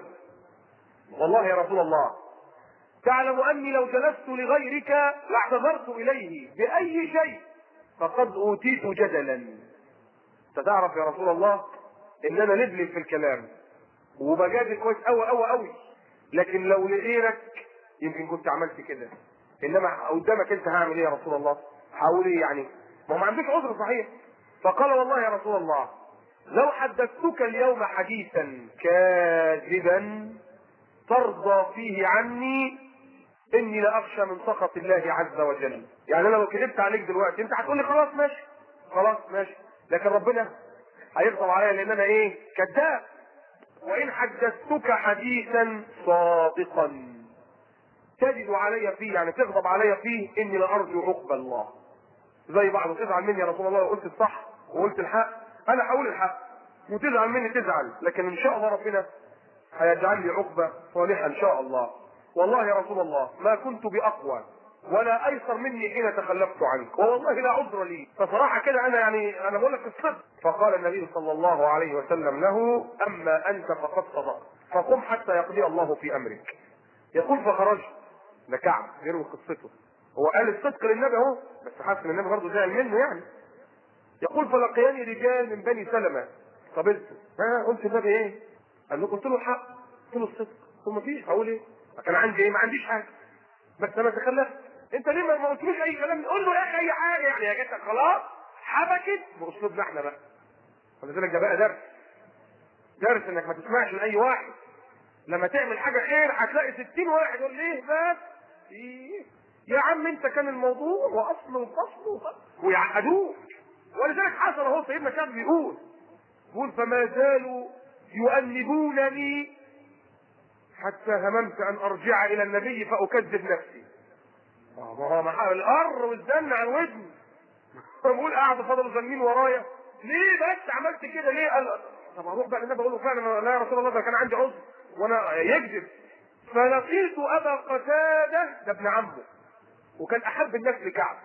والله يا رسول الله تعلم اني لو جلست لغيرك لاعتذرت اليه باي شيء فقد اوتيت جدلا فتعرف يا رسول الله ان انا لبلب في الكلام وبجادل كويس قوي قوي قوي لكن لو لغيرك يمكن كنت عملت كده انما قدامك انت هعمل ايه يا رسول الله حاول ايه يعني ما هو ما عندوش عذر صحيح فقال والله يا رسول الله لو حدثتك اليوم حديثا كاذبا ترضى فيه عني اني لاخشى من سخط الله عز وجل يعني انا لو كذبت عليك دلوقتي انت هتقول لي خلاص ماشي خلاص ماشي لكن ربنا هيغضب عليا لان انا ايه كذاب وان حدثتك حديثا صادقا تجد علي فيه يعني تغضب علي فيه اني لارجو عقب الله زي بعض تزعل مني يا رسول الله لو قلت الصح وقلت الحق انا هقول الحق وتزعل مني تزعل لكن ان شاء الله ربنا هيجعل لي عقبه صالحه ان شاء الله والله يا رسول الله ما كنت باقوى ولا ايسر مني حين تخلفت عنك والله لا عذر لي فصراحه كده انا يعني انا بقول لك الصدق فقال النبي صلى الله عليه وسلم له اما انت فقد صدقت فقم حتى يقضي الله في امرك يقول فخرجت ده كعب غير قصته هو قال الصدق للنبي اهو بس حاسس ان النبي برضه زعل منه يعني يقول فلقياني رجال من بني سلمه قابلته ها قلت النبي ايه؟ قال له قلت له الحق قلت له الصدق قلت له مفيش هقول ايه؟ كان عندي ايه؟ ما عنديش حاجه بس انا تخلفت انت ليه ما قلتلوش اي كلام قول له يا اخي اي حاجه يعني يا جدع خلاص حبكت باسلوبنا احنا بقى ولذلك ده بقى درس درس انك ما تسمعش من اي واحد لما تعمل حاجه خير هتلاقي 60 واحد يقول ليه بس إيه؟ يا عم انت كان الموضوع واصل وفصل وفصل ويعقدوك ولذلك حصل اهو سيدنا كان بيقول يقول فما زالوا يؤنبونني حتى هممت ان ارجع الى النبي فاكذب نفسي ما هو محل القر والزن على الودن بقول قاعد فضلوا زنين ورايا ليه بس عملت كده ليه قال طب اروح بقى للنبي اقول له فعلا لا يا رسول الله ده كان عندي عذر وانا يكذب فلقيت ابا قتاده ده ابن عمه وكان احب الناس لكعب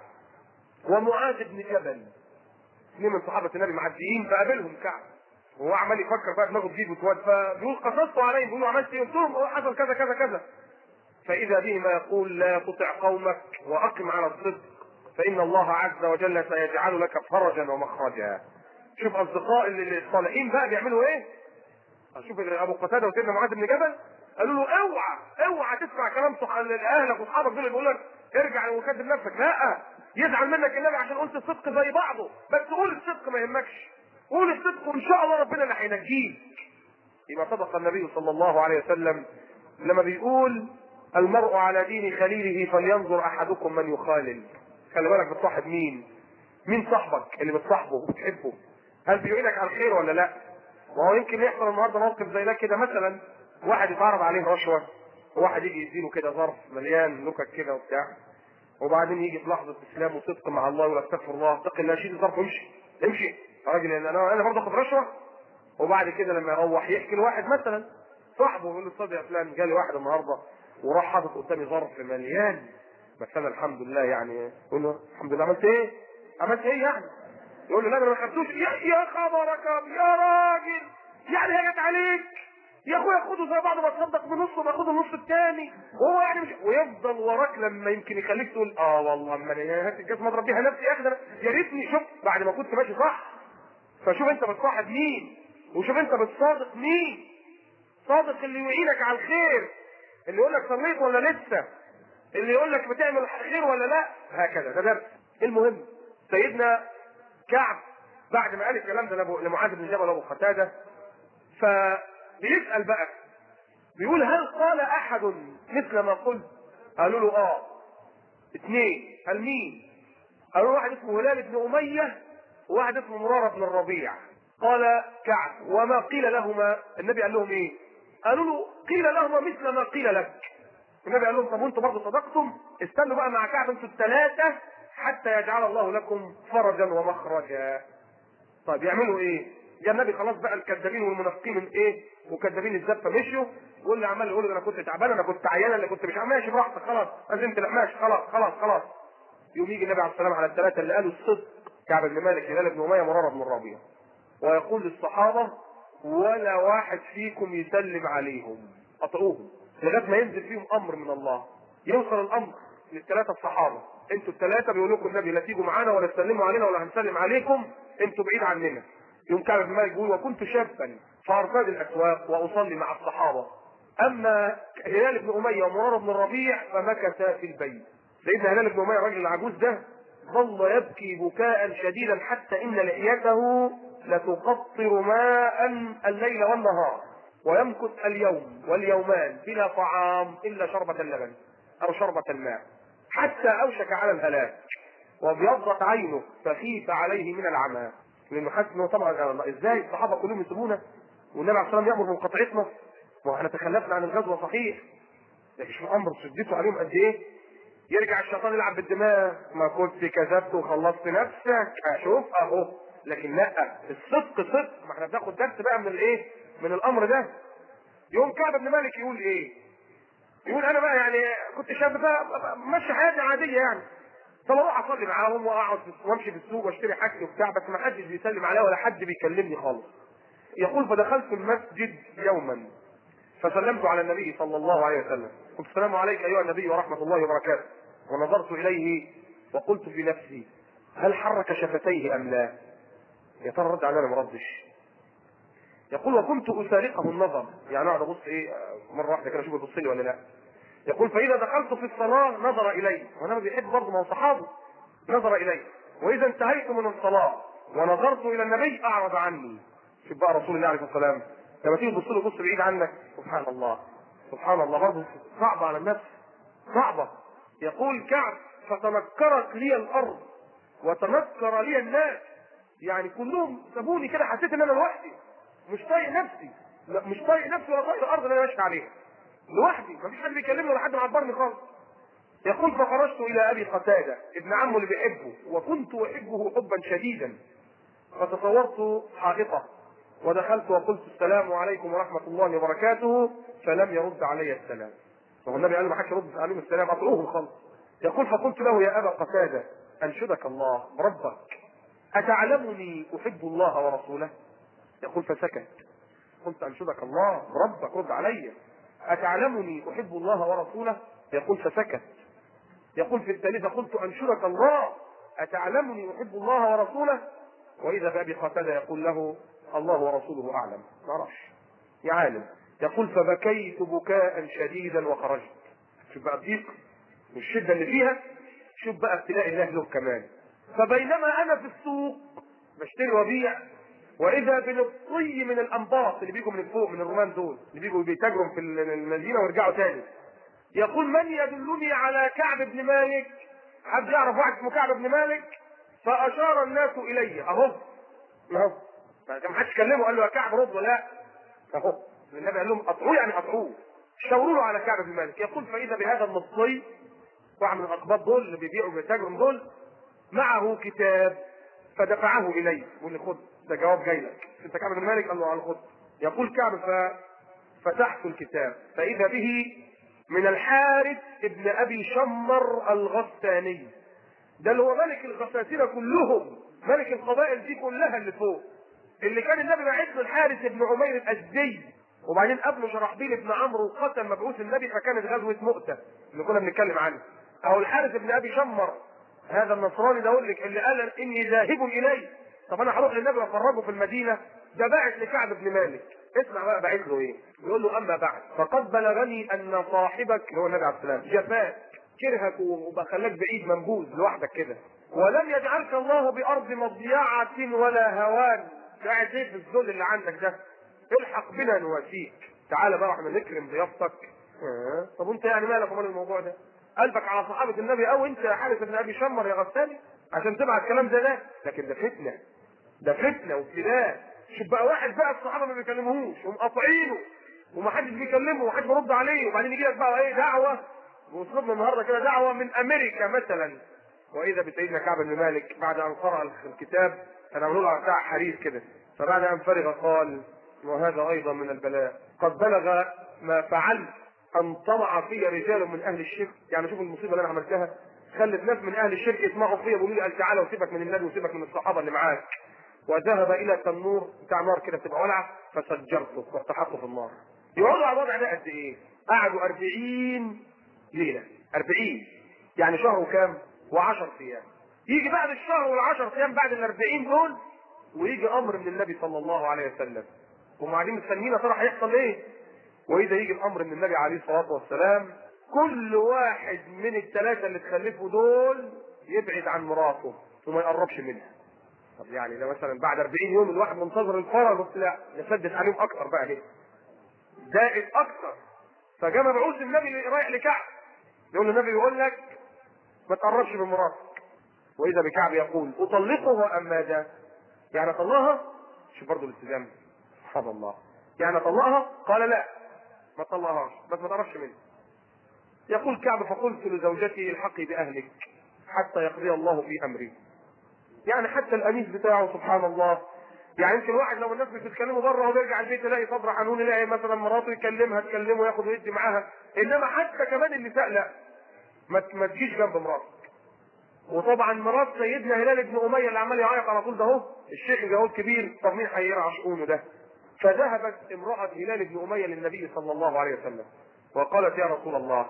ومعاذ بن جبل اثنين من صحابه النبي معديين فقابلهم كعب وهو عمال يفكر بقى دماغه تجيب وتود فبيقول قصصت عليهم بيقولوا عملت ايه؟ قلت لهم هو حصل كذا كذا كذا فاذا بهما يقول لا تطع قومك واقم على الصدق فان الله عز وجل سيجعل لك فرجا ومخرجا شوف اصدقاء الصالحين بقى بيعملوا ايه؟ شوف ابو قتاده وسيدنا معاذ بن جبل قالوا له اوعى اوعى تسمع كلام صح... اهلك واصحابك دول اللي بيقول لك ارجع وكذب نفسك لا يزعل منك النبي عشان قلت الصدق زي بعضه بس قول الصدق ما يهمكش قول الصدق وان شاء الله ربنا اللي هينجيك يبقى صدق النبي صلى الله عليه وسلم لما بيقول المرء على دين خليله فلينظر احدكم من يخالل خلي بالك بتصاحب مين مين صاحبك اللي بتصاحبه وبتحبه هل بيعينك على الخير ولا لا وهو يمكن يحصل النهارده موقف زي ده كده مثلا واحد يتعرض عليه رشوه وواحد يجي يديله كده ظرف مليان نكت كده وبتاع وبعدين يجي في لحظه اسلام وصدق مع الله يقول استغفر الله اتق الله شيل الظرف وامشي امشي يا راجل انا انا برضه اخد رشوه وبعد كده لما يروح يحكي لواحد مثلا صاحبه يقول له صدق يا فلان جالي واحد النهارده وراح حاطط قدامي ظرف مليان بس انا الحمد لله يعني يقول له الحمد لله عملت ايه؟ عملت ايه يعني؟ يقول له لا انا ما خدتوش يا, يا خبرك يا راجل يعني هي جت عليك يا اخويا خده زي بعض ما تصدق بنص وما خده النص الثاني وهو يعني مش ويفضل وراك لما يمكن يخليك تقول اه والله اما انا هات الجزمه اضرب بيها نفسي يا اخي ده يا ريتني شوف بعد ما كنت ماشي صح فشوف انت بتصاحب مين وشوف انت بتصادق مين صادق اللي يعينك على الخير اللي يقول لك صليت ولا لسه اللي يقول لك بتعمل خير ولا لا هكذا ده درس المهم سيدنا كعب بعد ما قال الكلام ده لأبو- لمعاذ بن جبل ابو قتاده فبيسال بقى بيقول هل قال احد مثل ما قلت قالوا له اه اثنين قال مين قالوا له واحد اسمه هلال بن اميه وواحد اسمه مراره بن الربيع قال كعب وما قيل لهما النبي قال لهم ايه قالوا له قيل لهما مثل ما قيل لك النبي قال لهم طب وانتم برضه صدقتم استنوا بقى مع كعب انتوا الثلاثه حتى يجعل الله لكم فرجا ومخرجا طيب يعملوا ايه؟ يا النبي خلاص بقى الكذابين والمنافقين من ايه؟ وكذابين الزفه مشوا واللي عمال يقول انا كنت تعبان انا كنت عيان انا كنت مش عارف ماشي براحتك خلاص لازم لا ماشي خلاص خلاص خلاص يوم يجي النبي عليه السلام على الثلاثه اللي قالوا الصدق كعب بن مالك هلال بن اميه مراره بن الربيع ويقول للصحابه ولا واحد فيكم يسلم عليهم اطعوهم لغايه ما ينزل فيهم امر من الله يوصل الامر للثلاثه الصحابه انتوا الثلاثه بيقولوا لكم النبي لا تيجوا معانا ولا تسلموا علينا ولا هنسلم عليكم انتوا بعيد عننا يوم كعب بن مالك بيقول وكنت شابا فارتاد الاسواق واصلي مع الصحابه اما هلال بن اميه ومراره بن الربيع فمكثا في البيت سيدنا هلال بن اميه الراجل العجوز ده ظل يبكي بكاء شديدا حتى ان لحيته لتقطر ماء الليل والنهار ويمكث اليوم واليومان بلا طعام الا شربة اللبن او شربة الماء حتى اوشك على الهلاك وابيضت عينه فخيف عليه من العمى لانه حاسس انه طبعا ازاي الصحابه كلهم يسيبونا والنبي عليه الصلاه والسلام يامر بمقاطعتنا واحنا تخلفنا عن الغزوه صحيح لكن شوف امر شدته عليهم قد ايه يرجع الشيطان يلعب بالدماغ ما كنت كذبت وخلصت نفسك اشوف اهو لكن لا الصدق صدق ما احنا بناخد درس بقى من الايه من الامر ده يوم كعب بن مالك يقول ايه يقول انا بقى يعني كنت شاب بقى ماشي حياتي عاديه يعني فبروح اصلي معاهم واقعد في- وامشي في السوق واشتري حاجتي وبتاع بس ما حدش بيسلم عليا ولا حد بيكلمني خالص يقول فدخلت المسجد يوما فسلمت على النبي صلى الله عليه وسلم قلت السلام عليك ايها النبي ورحمه الله وبركاته ونظرت اليه وقلت في نفسي هل حرك شفتيه ام لا؟ يا ترى رد علينا ما ردش يقول وكنت اسارقه النظر يعني اقعد ابص ايه مره واحده كده اشوف يبص لي ولا لا يقول فاذا دخلت في الصلاه نظر الي وانا بيحب برضه ما هو صحابه نظر الي واذا انتهيت من الصلاه ونظرت الى النبي اعرض عني شوف بقى رسول الله عليه الصلاه والسلام لما تيجي تبص له بص بعيد عنك سبحان الله سبحان الله برضه صعبه على النفس صعبه يقول كعب فتنكرت لي الارض وتنكر لي الناس يعني كلهم سابوني كده حسيت ان انا لوحدي مش طايق نفسي لا مش طايق نفسي ولا طايق الارض اللي انا ماشي عليها لوحدي مفيش حد بيكلمني ولا حد معبرني خالص يقول فخرجت الى ابي قتاده ابن عمه اللي بيحبه وكنت احبه حبا شديدا فتصورت حائطه ودخلت وقلت السلام عليكم ورحمه الله وبركاته فلم يرد علي السلام هو النبي قال له ما حدش يرد عليهم السلام اطلقوهم خالص يقول فقلت له يا ابا قتاده انشدك الله ربك اتعلمني احب الله ورسوله يقول فسكت قلت انشدك الله ربك رد علي اتعلمني احب الله ورسوله يقول فسكت يقول في الثالثه قلت انشدك الله اتعلمني احب الله ورسوله واذا بابي قتاده يقول له الله ورسوله اعلم ما اعرفش يا عالم يقول فبكيت بكاء شديدا وخرجت شوف بقى الضيق والشده اللي فيها شوف بقى ابتلاء الله له كمان فبينما انا في السوق بشتري وبيع واذا بنطي من الانباط اللي بيجوا من فوق من الرومان دول اللي بيجوا بيتاجروا في المدينه ويرجعوا تاني يقول من يدلني على كعب بن مالك حد يعرف واحد اسمه كعب بن مالك فاشار الناس الي اهو اهو ما حدش كلمه قال له يا كعب رد ولا اهو النبي قال لهم قطعوه يعني قطعوه شاوروا له على كعب بن مالك يقول فاذا بهذا النصي واحد من الاقباط دول اللي بيبيعوا وبيتاجروا دول معه كتاب فدفعه اليه يقول لي خد ده جواب جاي لك انت كعب بن مالك قال له على خد يقول كعب ففتحت الكتاب فاذا به من الحارث ابن ابي شمر الغساني ده اللي هو ملك الغساسنه كلهم ملك القبائل دي كلها اللي فوق اللي كان النبي باعث له الحارث ابن عمير الازدي وبعدين قبله شرحبيل ابن عمرو قتل مبعوث النبي فكانت غزوه مؤته اللي كنا بنتكلم عنها او الحارث ابن ابي شمر هذا النصراني ده اقول لك اللي قال اني ذاهب اليه طب انا هروح للنبي وافرجه في المدينه ده باعث لكعب بن مالك اسمع بقى باعث له ايه يقول له اما بعد فقد بلغني ان صاحبك اللي هو النبي عليه السلام جفاك كرهك وبخلاك بعيد منبوذ لوحدك كده ولم يجعلك الله بارض مضيعه ولا هوان قاعد ايه في الذل اللي عندك ده الحق بنا نواسيك تعالى بقى احنا نكرم ضيافتك آه. طب وانت يعني مالك ومال الموضوع ده قلبك على صحابه النبي او انت يا حارث بن ابي شمر يا غساني عشان تبعت كلام زي ده لكن ده فتنه ده فتنه وابتلاء شوف بقى واحد بقى الصحابه ما بيكلموهوش ومقاطعينه ومحدش بيكلمه ومحدش بيرد عليه وبعدين يجي لك بقى ايه دعوه وصلنا النهارده كده دعوه من امريكا مثلا واذا بسيدنا كعب بن مالك بعد ان قرا الكتاب كان عملوا له بتاع حرير كده فبعد ان فرغ قال وهذا ايضا من البلاء قد بلغ ما فعلت ان طمع في رجال من اهل الشرك يعني شوف المصيبه اللي انا عملتها خلت ناس من اهل الشرك يسمعوا فيا بيقولوا لي قال تعالى وسيبك من النبي وسيبك من الصحابه اللي معاك وذهب الى تنور بتاع نار كده بتبقى ولعه فسجرته واستحقه في النار يقعدوا على الوضع ده قد ايه؟ قعدوا 40 ليله 40 يعني شهر وكام؟ و10 ايام يجي بعد الشهر والعشر ايام بعد ال 40 دول ويجي امر من النبي صلى الله عليه وسلم هم قاعدين مستنيين يا ترى هيحصل ايه؟ واذا يجي الامر من النبي عليه الصلاه والسلام كل واحد من الثلاثه اللي تخلفوا دول يبعد عن مراته وما يقربش منها طب يعني ده مثلا بعد 40 يوم الواحد منتظر الفرج بس لا نسدد عليهم اكتر بقى اهي زائد اكتر فجاء مبعوث النبي رايح لكعب يقول له النبي يقول لك ما تقربش من مراتك واذا بكعب يقول اطلقها ام ماذا؟ يعني طلقها شوف برضه الالتزام سبحان الله يعني طلقها قال لا ما طلقهاش بس ما تقربش منها يقول كعب فقلت لزوجتي الحقي باهلك حتى يقضي الله في امري يعني حتى الانيس بتاعه سبحان الله يعني يمكن واحد لو الناس مش بتكلمه بره وبيرجع البيت يلاقي صبر حنون يلاقي مثلا مراته يكلمها تكلمه ياخد ويدي معاها انما حتى كمان النساء لا ما ما تجيش جنب مراتك وطبعا مرات سيدنا هلال بن اميه اللي عمال يعيط على طول ده اهو الشيخ ده هو الكبير طب مين هيرعى شؤونه ده فذهبت امراه هلال بن اميه للنبي صلى الله عليه وسلم وقالت يا رسول الله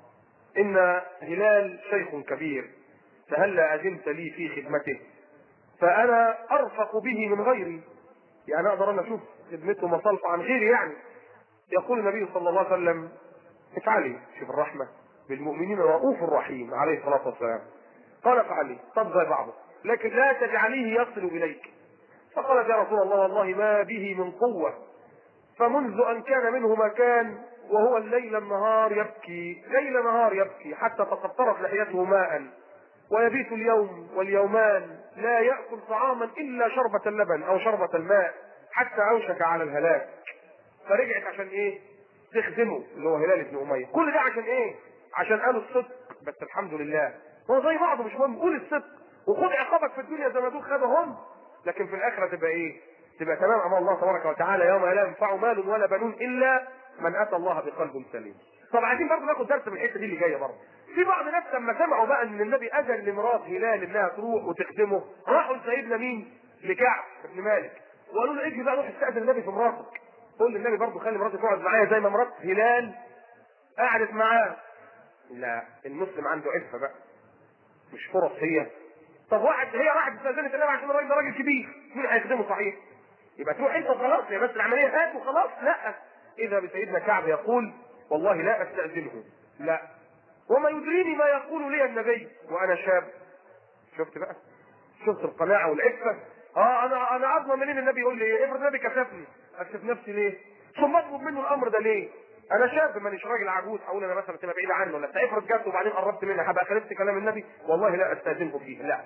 ان هلال شيخ كبير فهلا اذنت لي في خدمته فانا ارفق به من غيري يعني اقدر انا اشوف خدمته مصالحه عن غيري يعني يقول النبي صلى الله عليه وسلم افعلي شوف الرحمه بالمؤمنين رؤوف رحيم عليه الصلاه والسلام قال افعلي طب زي بعضه لكن لا تجعليه يصل اليك فقالت يا رسول الله والله ما به من قوه فمنذ ان كان منه مكان وهو الليل النهار يبكي ليل نهار يبكي حتى تقطرت لحيته ماء ويبيت اليوم واليومان لا يأكل طعاما إلا شربة اللبن أو شربة الماء حتى أوشك على الهلاك فرجعت عشان إيه؟ تخدمه اللي هو هلال بن أمية كل ده عشان إيه؟ عشان قالوا الصدق بس الحمد لله هو زي بعضه مش مهم قول الصدق وخد عقابك في الدنيا زي ما دول خدهم لكن في الآخرة تبقى إيه؟ تبقى تمام أمام الله تبارك وتعالى يوم لا ينفع مال ولا بنون إلا من أتى الله بقلب سليم طب عايزين برضه ناخد درس من الحته دي اللي جايه برضه في بعض الناس لما سمعوا بقى ان النبي اذن لمرات هلال انها تروح وتخدمه راحوا لسيدنا مين؟ لكعب بن مالك وقالوا له اجي بقى روح استاذن النبي في مراتك قول للنبي برضه خلي مراتي تقعد معايا زي ما مرات هلال قعدت معاه لا المسلم عنده عفه بقى مش فرص هي طب واحد هي راحت استاذنت النبي عشان الراجل ده راجل كبير مين هيخدمه صحيح؟ يبقى تروح انت خلاص يا بس العمليه هات وخلاص لا اذا بسيدنا كعب يقول والله لا استاذنه لا وما يدريني ما يقول لي النبي وانا شاب شفت بقى شفت القناعه والعفه اه انا انا اضمن منين النبي يقول لي ايه افرض النبي كشفني اكشف نفسي ليه ثم اطلب منه الامر ده ليه انا شاب مانيش راجل عجوز اقول انا مثلا تبقى بعيد عنه ولا بتاع افرض جت وبعدين قربت منها هبقى خالفت كلام النبي والله لا استاذنه فيه لا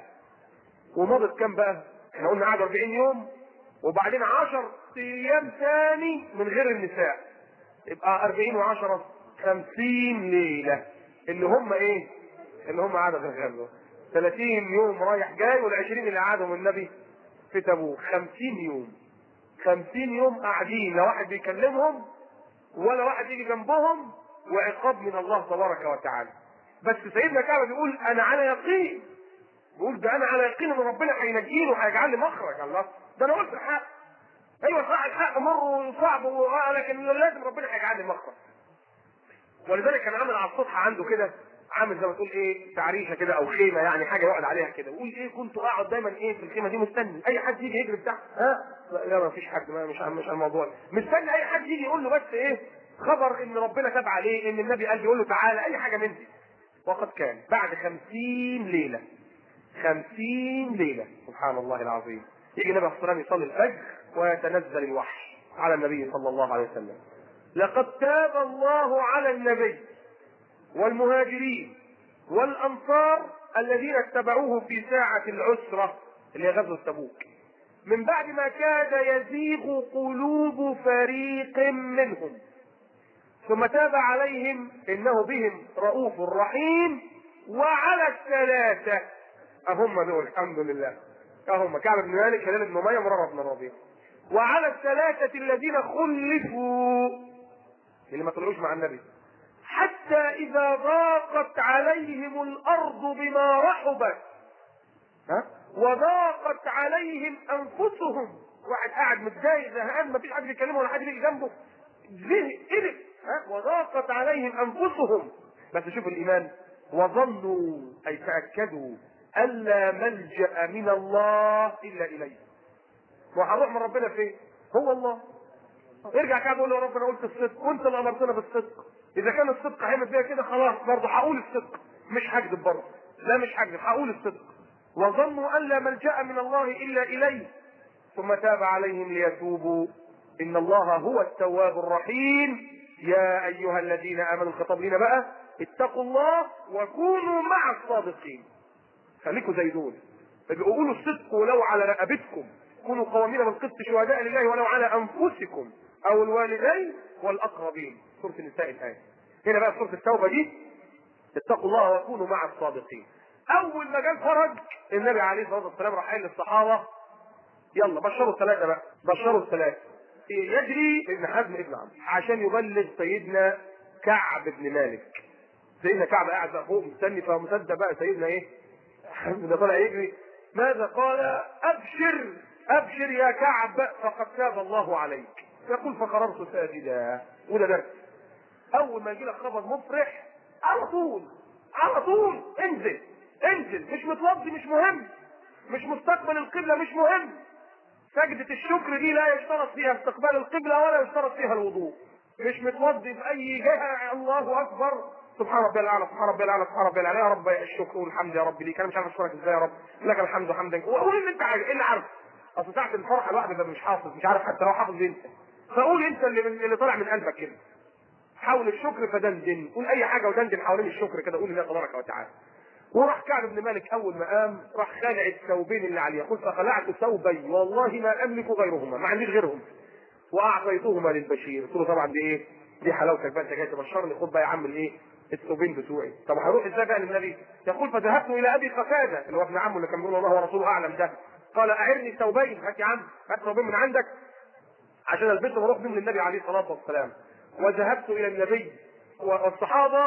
ومضت كام بقى احنا قلنا قعدوا 40 يوم وبعدين 10 ايام ثاني من غير النساء يبقى 40 و10 50 ليله اللي هم ايه؟ اللي هم عدد الغزوه 30 يوم رايح جاي وال20 اللي قعدهم النبي في تبوك 50 يوم 50 يوم قاعدين لا واحد بيكلمهم ولا واحد يجي جنبهم وعقاب من الله تبارك وتعالى بس سيدنا كعب بيقول انا على يقين بيقول ده انا على يقين ان ربنا هينجيني وهيجعل لي مخرج الله ده انا قلت الحق ايوه صح الحق مر وصعب لكن لازم ربنا هيجعل لي مخرج ولذلك كان عامل على السطح عنده كده عامل زي ما تقول ايه تعريشه كده او خيمه يعني حاجه يقعد عليها كده ويقول ايه كنت اقعد دايما ايه في الخيمه دي مستني اي حد يجي يجري بتاع ها لا ما فيش حد ما مش مش الموضوع مستني اي حد يجي يقول له بس ايه خبر ان ربنا تاب عليه ان النبي قال يقول له تعالى اي حاجه من دي وقد كان بعد خمسين ليلة خمسين ليلة سبحان الله العظيم يجي النبي عليه الصلاة يصلي الفجر ويتنزل الوحي على النبي صلى الله عليه وسلم لقد تاب الله على النبي والمهاجرين والأنصار الذين اتبعوه في ساعة العسرة اللي هي غزوة تبوك من بعد ما كاد يزيغ قلوب فريق منهم ثم تاب عليهم انه بهم رؤوف رحيم وعلى الثلاثه اهم دول الحمد لله اهم كعب بن مالك هلال بن اميه مراره بن ربيع وعلى الثلاثه الذين خلفوا اللي ما طلعوش مع النبي حتى اذا ضاقت عليهم الارض بما رحبت ها وضاقت عليهم انفسهم واحد قاعد متضايق زهقان ما فيش حد بيكلمه ولا حد بيجي جنبه زهق قلق ها وضاقت عليهم انفسهم بس شوف الايمان وظنوا اي تاكدوا الا ملجا من الله الا اليه وهنروح من ربنا فين هو الله ارجع كده قول له يا رب انا قلت الصدق وانت اللي امرتنا بالصدق اذا كان الصدق هيعمل فيها كده خلاص برضه هقول الصدق مش هكذب برضه لا مش هكذب هقول الصدق وظنوا ان لا ملجا من الله الا اليه ثم تاب عليهم ليتوبوا ان الله هو التواب الرحيم يا ايها الذين امنوا الخطاب لنا بقى اتقوا الله وكونوا مع الصادقين خليكم زي دول قولوا الصدق ولو على رقبتكم كونوا قوامين بالقسط شهداء لله ولو على انفسكم او الوالدين والاقربين سوره النساء الايه هنا بقى سوره التوبه دي اتقوا الله وكونوا مع الصادقين اول ما جه فرج النبي عليه الصلاه والسلام راح قال للصحابه يلا بشروا الثلاثه بقى بشروا الثلاثه يجري ابن حزم ابن عمرو عشان يبلغ سيدنا كعب بن مالك سيدنا كعب قاعد بقى فوق مستني فمصدق بقى سيدنا ايه حزم ده طالع يجري ماذا قال ابشر ابشر يا كعب فقد تاب الله عليك يقول فقررت ساجدا وده درس اول ما يجي لك خبر مفرح على طول على طول انزل انزل مش متوضي مش مهم مش مستقبل القبلة مش مهم سجدة الشكر دي لا يشترط فيها استقبال القبلة ولا يشترط فيها الوضوء مش متوضي في أي جهة الله أكبر سبحان ربي الأعلى سبحان ربي الأعلى سبحان ربي الأعلى يا رب الشكر والحمد يا رب ليك أنا مش عارف أشكرك إزاي يا رب لك الحمد حمدا قول اللي أنت عايزه إيه اللي عارف أصل ساعة الفرحة الواحد بيبقى مش حافظ مش عارف حتى لو حافظ أنت فقول أنت اللي اللي طالع من قلبك كده حول الشكر فدندن قول أي حاجة ودندن حوالين الشكر كده قول لله تبارك وتعالى وراح كعب بن مالك اول ما قام راح خلع الثوبين اللي عليه يقول فخلعت ثوبي والله ما املك غيرهما ما عنديش غيرهم واعطيتهما للبشير قلت له طبعا دي ايه دي حلاوتك بقى انت جاي تبشرني خد بقى يا عم الايه الثوبين بتوعي طب هروح ازاي بقى للنبي يقول فذهبت الى ابي قتاده اللي هو ابن عمه اللي كان بيقول الله ورسوله اعلم ده قال اعرني ثوبين هات يا عم هات ثوبين من عندك عشان البسهم واروح بهم للنبي عليه الصلاه والسلام وذهبت الى النبي والصحابه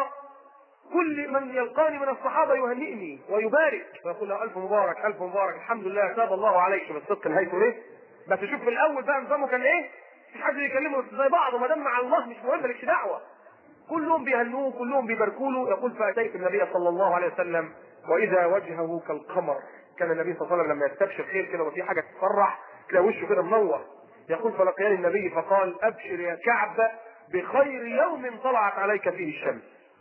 كل من يلقاني من الصحابه يهنئني ويبارك ويقول له الف مبارك الف مبارك الحمد لله تاب الله عليك بالصدق نهايته ليه؟ بس شوف في الاول بقى نظامه كان ايه؟ مش حد يكلمه زي بعض وما دام مع الله مش مهم مالكش دعوه كلهم بيهنوه كلهم بيباركوا له يقول فاتيت النبي صلى الله عليه وسلم واذا وجهه كالقمر كان النبي صلى الله عليه وسلم لما يستبشر خير كده وفي حاجه تفرح تلاقي وشه كده منور يقول فلقياني النبي فقال ابشر يا كعب بخير يوم طلعت عليك فيه الشمس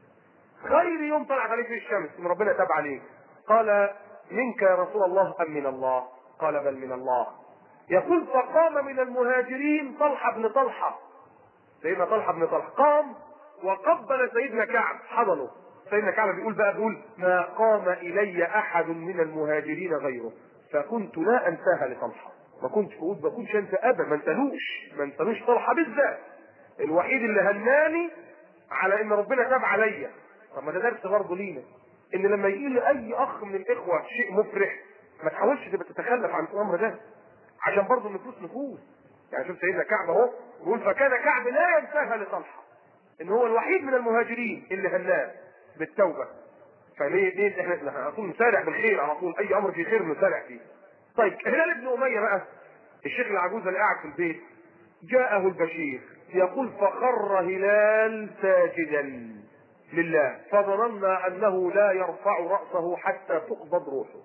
خير يوم طلعت عليك فيه الشمس من ربنا تاب عليك قال منك يا رسول الله ام من الله قال بل من الله يقول فقام من المهاجرين طلحه بن طلحه سيدنا طلحه بن طلحه قام وقبل سيدنا كعب حضنه سيدنا كعب بيقول بقى بيقول ما قام الي احد من المهاجرين غيره فكنت لا انساها لطلحه ما كنتش بقول ما كنتش انسى ابدا ما انسالوش ما انسالوش طلحه بالذات الوحيد اللي هناني على ان ربنا تاب عليا طب ما ده درس برضه لينا ان لما يجي لي اي اخ من الاخوه شيء مفرح ما تحاولش تبقى تتخلف عن الامر ده عشان برضه النفوس نفوس يعني شوف سيدنا كعب اهو يقول فكان كعب لا ينساها لطلحه ان هو الوحيد من المهاجرين اللي هناه بالتوبه فليه ليه احنا على طول نسارع بالخير على طول اي امر فيه خير نسارع فيه طيب هلال بن اميه بقى الشيخ العجوز اللي قاعد في البيت جاءه البشير يقول فخر هلال ساجدا لله فظننا انه لا يرفع راسه حتى تقبض روحه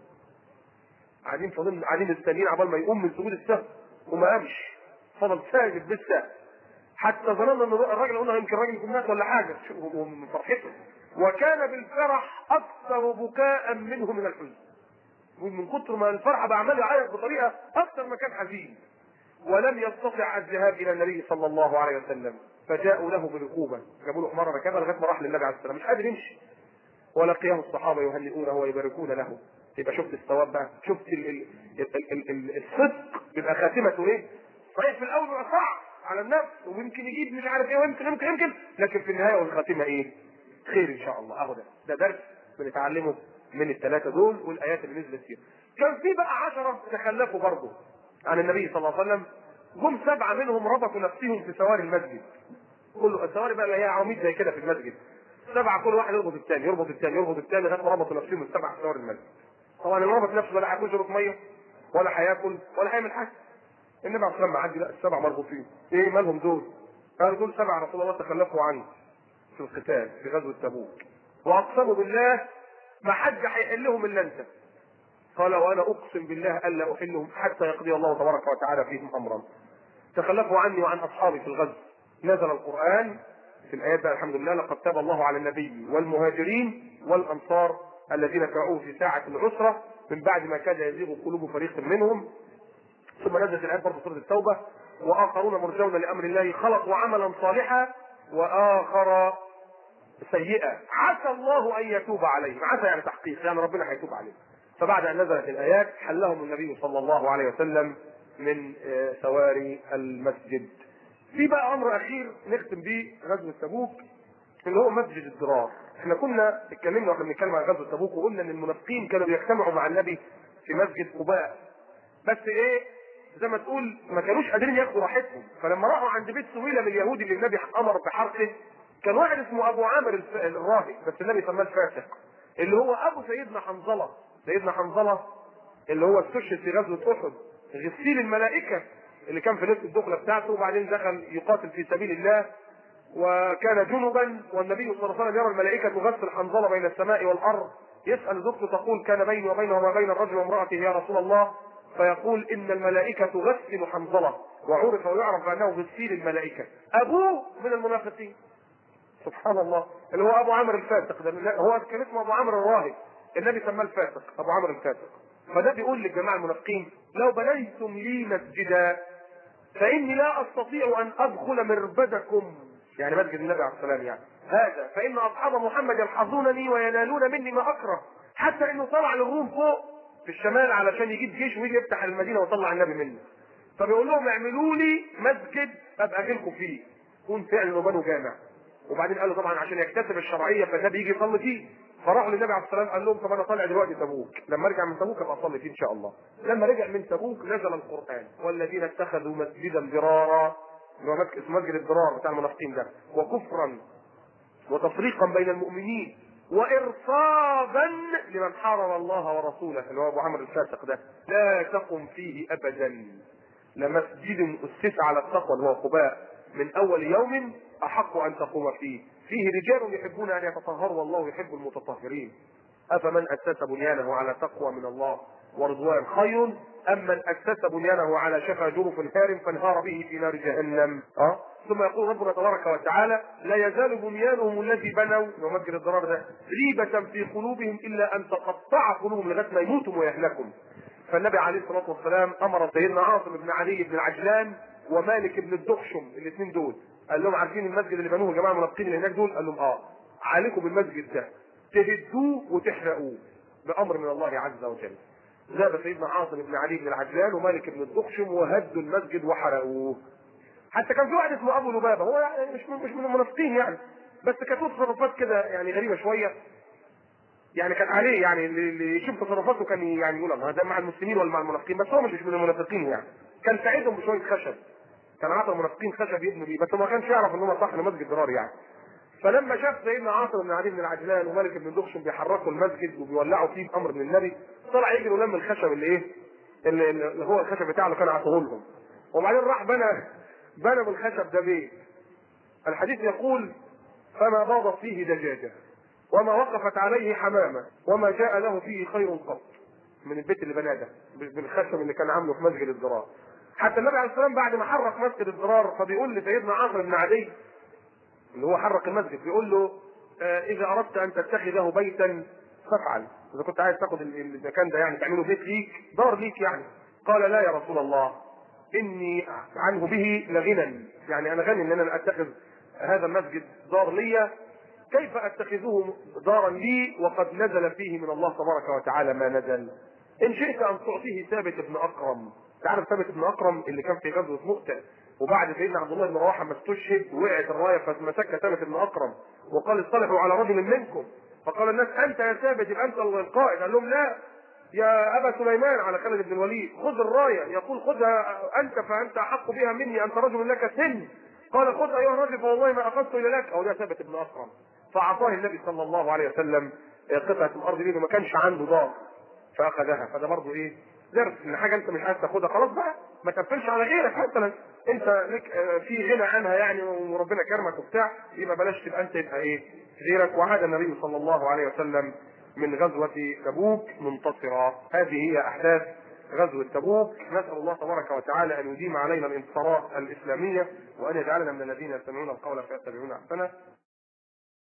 قاعدين فضل قاعدين مستنيين عبال ما يقوم من سجود السهو وما قامش فضل ساجد لسه حتى ظننا ان الراجل قلنا يمكن الراجل يكون مات ولا حاجه من فرحته وكان بالفرح اكثر بكاء منه من الحزن من كتر ما الفرحه بعمل يعيط بطريقه اكثر ما كان حزين ولم يستطع الذهاب الى النبي صلى الله عليه وسلم فجاءوا له بركوبه جابوا له حماره ركبها لغايه ما راح للنبي عليه السلام مش قادر يمشي ولقيه الصحابه يهنئونه ويباركون له يبقى شفت الثواب بقى شفت ال ال ال ال ال الصدق بيبقى خاتمته ايه؟ صحيح في الاول بيبقى صعب على النفس ويمكن يجيب مش عارف ايه ويمكن يمكن يمكن لكن في النهايه والخاتمه ايه؟ خير ان شاء الله اهو ده ده درس بنتعلمه من الثلاثه دول والايات اللي نزلت فيها. كان في بقى عشره تخلفوا برضه عن النبي صلى الله عليه وسلم جم سبعه منهم ربطوا نفسهم في سواري المسجد. كله السواري بقى اللي هي عواميد زي كده في المسجد. سبعه كل واحد يربط الثاني يربط الثاني يربط الثاني لغايه ما ربطوا نفسهم السبعه في سواري المسجد. طبعا اللي ربط نفسه ولا هياكل شرب ميه ولا هياكل ولا هيعمل حاجه. النبي عليه الصلاه والسلام معدي لا السبعه مربوطين. ايه مالهم دول؟ قال دول سبعه رسول الله تخلفوا عني في القتال في غزوه تبوك. واقسموا بالله ما حد هيحلهم الا انت. قال وانا اقسم بالله الا احلهم حتى يقضي الله تبارك وتعالى فيهم امرا. تخلفوا عني وعن اصحابي في الغزو. نزل القران في الايات بقى الحمد لله لقد تاب الله على النبي والمهاجرين والانصار الذين تبعوه في ساعه العسره من بعد ما كاد يزيغ قلوب فريق منهم ثم نزلت الايات برضه سوره التوبه واخرون مرجون لامر الله خلقوا عملا صالحا واخر سيئة عسى الله أن يتوب عليهم عسى يعني تحقيق يعني ربنا هيتوب عليهم فبعد أن نزلت الآيات حلهم النبي صلى الله عليه وسلم من سواري المسجد في بقى أمر أخير نختم بيه غزوة تبوك اللي هو مسجد الضرار احنا كنا اتكلمنا واحنا بنتكلم عن غزوة تبوك وقلنا ان المنافقين كانوا بيجتمعوا مع النبي في مسجد قباء بس ايه زي ما تقول ما كانوش قادرين ياخدوا راحتهم فلما راحوا عند بيت سويلة من اليهودي اللي النبي امر بحرقه كان واحد اسمه ابو عامر الف... الراهب بس النبي سماه الفاسق اللي هو ابو سيدنا حنظله سيدنا حنظله اللي هو استشهد في غزوه احد غسيل الملائكه اللي كان في ليله الدخله بتاعته وبعدين دخل يقاتل في سبيل الله وكان جنبا والنبي صلى الله عليه وسلم يرى الملائكه تغسل حنظله بين السماء والارض يسال زوجته تقول كان بيني وبينه وما بين الرجل وامراته يا رسول الله فيقول ان الملائكه تغسل حنظله وعرف ويعرف بانه غسيل الملائكه ابوه من المنافقين سبحان الله اللي هو ابو عمرو الفاسق ده هو كان اسمه ابو عمرو الراهب النبي سماه الفاسق ابو عمرو الفاسق فده بيقول للجماعه المنافقين لو بنيتم لي مسجدا فاني لا استطيع ان ادخل مربدكم يعني مسجد النبي عليه السلام يعني هذا فان اصحاب محمد يلحظونني وينالون مني ما اكره حتى انه طلع للروم فوق في الشمال علشان يجيب جيش ويجي يفتح المدينه ويطلع النبي منه فبيقول لهم اعملوا لي مسجد ابقى اجيلكم فيه يكون فعلا وبنوا جامع وبعدين قالوا طبعا عشان يكتسب الشرعيه فالنبي يجي يصلي فيه فراحوا للنبي عليه الصلاه والسلام قال لهم طب انا طالع دلوقتي تبوك لما ارجع من تبوك ابقى اصلي فيه ان شاء الله لما رجع من تبوك نزل القران والذين اتخذوا مسجدا ضرارا اللي هو اسمه مسجد الضرار بتاع المنافقين ده وكفرا وتفريقا بين المؤمنين وارصادا لمن حارب الله ورسوله اللي هو ابو عمرو الفاسق ده لا تقم فيه ابدا لمسجد اسس على التقوى اللي هو قباء من اول يوم احق ان تقوم فيه فيه رجال يحبون ان يتطهروا والله يحب المتطهرين افمن اسس بنيانه على تقوى من الله ورضوان خير ام من اسس بنيانه على شفا جرف هار فانهار به في نار جهنم اه ثم يقول ربنا تبارك وتعالى لا يزال بنيانهم الذي بنوا ومسجد الضرار ده ريبة في قلوبهم الا ان تقطع قلوبهم لغايه ما يموتوا ويهلكوا فالنبي عليه الصلاه والسلام امر سيدنا عاصم بن علي بن العجلان ومالك بن الدخشم الاثنين دول قال لهم عارفين المسجد اللي بنوه الجماعه المنافقين اللي هناك دول قال لهم اه عليكم بالمسجد ده تهدوه وتحرقوه بامر من الله عز وجل ذهب سيدنا عاصم بن علي بن العجلان ومالك بن الدخشم وهدوا المسجد وحرقوه حتى كان في واحد اسمه ابو لبابه هو يعني مش مش من المنافقين يعني بس كانت له تصرفات كده يعني غريبه شويه يعني كان عليه يعني اللي يشوف تصرفاته كان يعني يقول الله ده مع المسلمين ولا مع المنافقين بس هو مش من المنافقين يعني كان ساعدهم بشويه خشب كان عطى المنافقين خشب يبنوا بيه بس ما كانش يعرف ان هم صح مسجد ضرار يعني فلما شاف سيدنا عاصم بن علي بن العجلان وملك بن دخشم بيحركوا المسجد وبيولعوا فيه بامر من النبي طلع يجري ولم الخشب اللي ايه اللي, اللي هو الخشب بتاعه اللي كان عطوه لهم وبعدين راح بنى بنى بالخشب ده بيت الحديث يقول فما باضت فيه دجاجه وما وقفت عليه حمامه وما جاء له فيه خير قط من البيت اللي بناه ده بالخشب اللي كان عامله في مسجد الضرار حتى النبي عليه السلام بعد ما حرك مسجد الضرار فبيقول لسيدنا عاصم بن عدي اللي هو حرك المسجد بيقول له آه، اذا اردت ان تتخذه بيتا فافعل اذا كنت عايز تاخد ال- المكان ده يعني تعمله بيت ليك دار ليك يعني قال لا يا رسول الله اني عنه به لغنى يعني انا غني ان انا اتخذ هذا المسجد دار لي كيف اتخذه دارا لي وقد نزل فيه من الله تبارك وتعالى ما نزل ان شئت ان تعطيه ثابت بن اكرم تعرف ثابت بن اكرم اللي كان في غزوه مؤتة وبعد سيدنا عبد الله بن رواحه ما استشهد وقعت الرايه فمسكها ثابت بن اكرم وقال اصطلحوا على رجل منكم فقال الناس انت يا ثابت يبقى انت القائد قال لهم لا يا ابا سليمان على خالد بن الوليد خذ الرايه يقول خذها انت فانت احق بها مني انت رجل لك سن قال خذ ايها الرجل فوالله ما اخذت الا لك او ده ثابت بن اكرم فاعطاه النبي صلى الله عليه وسلم قطعه الارض دي ما كانش عنده دار فاخذها فده برضه ايه درس ان حاجه انت مش عايز تاخدها خلاص بقى ما تقفلش على غيرك مثلا انت لك آه، في غنى عنها يعني وربنا كرمك وبتاع يبقى بلاش تبقى انت يبقى ايه غيرك وعاد النبي صلى الله عليه وسلم من غزوه تبوك منتصرا هذه هي احداث غزوة تبوك نسأل الله تبارك وتعالى أن يديم علينا الانتصارات الإسلامية وأن يجعلنا من الذين يستمعون القول فيتبعون أحسنه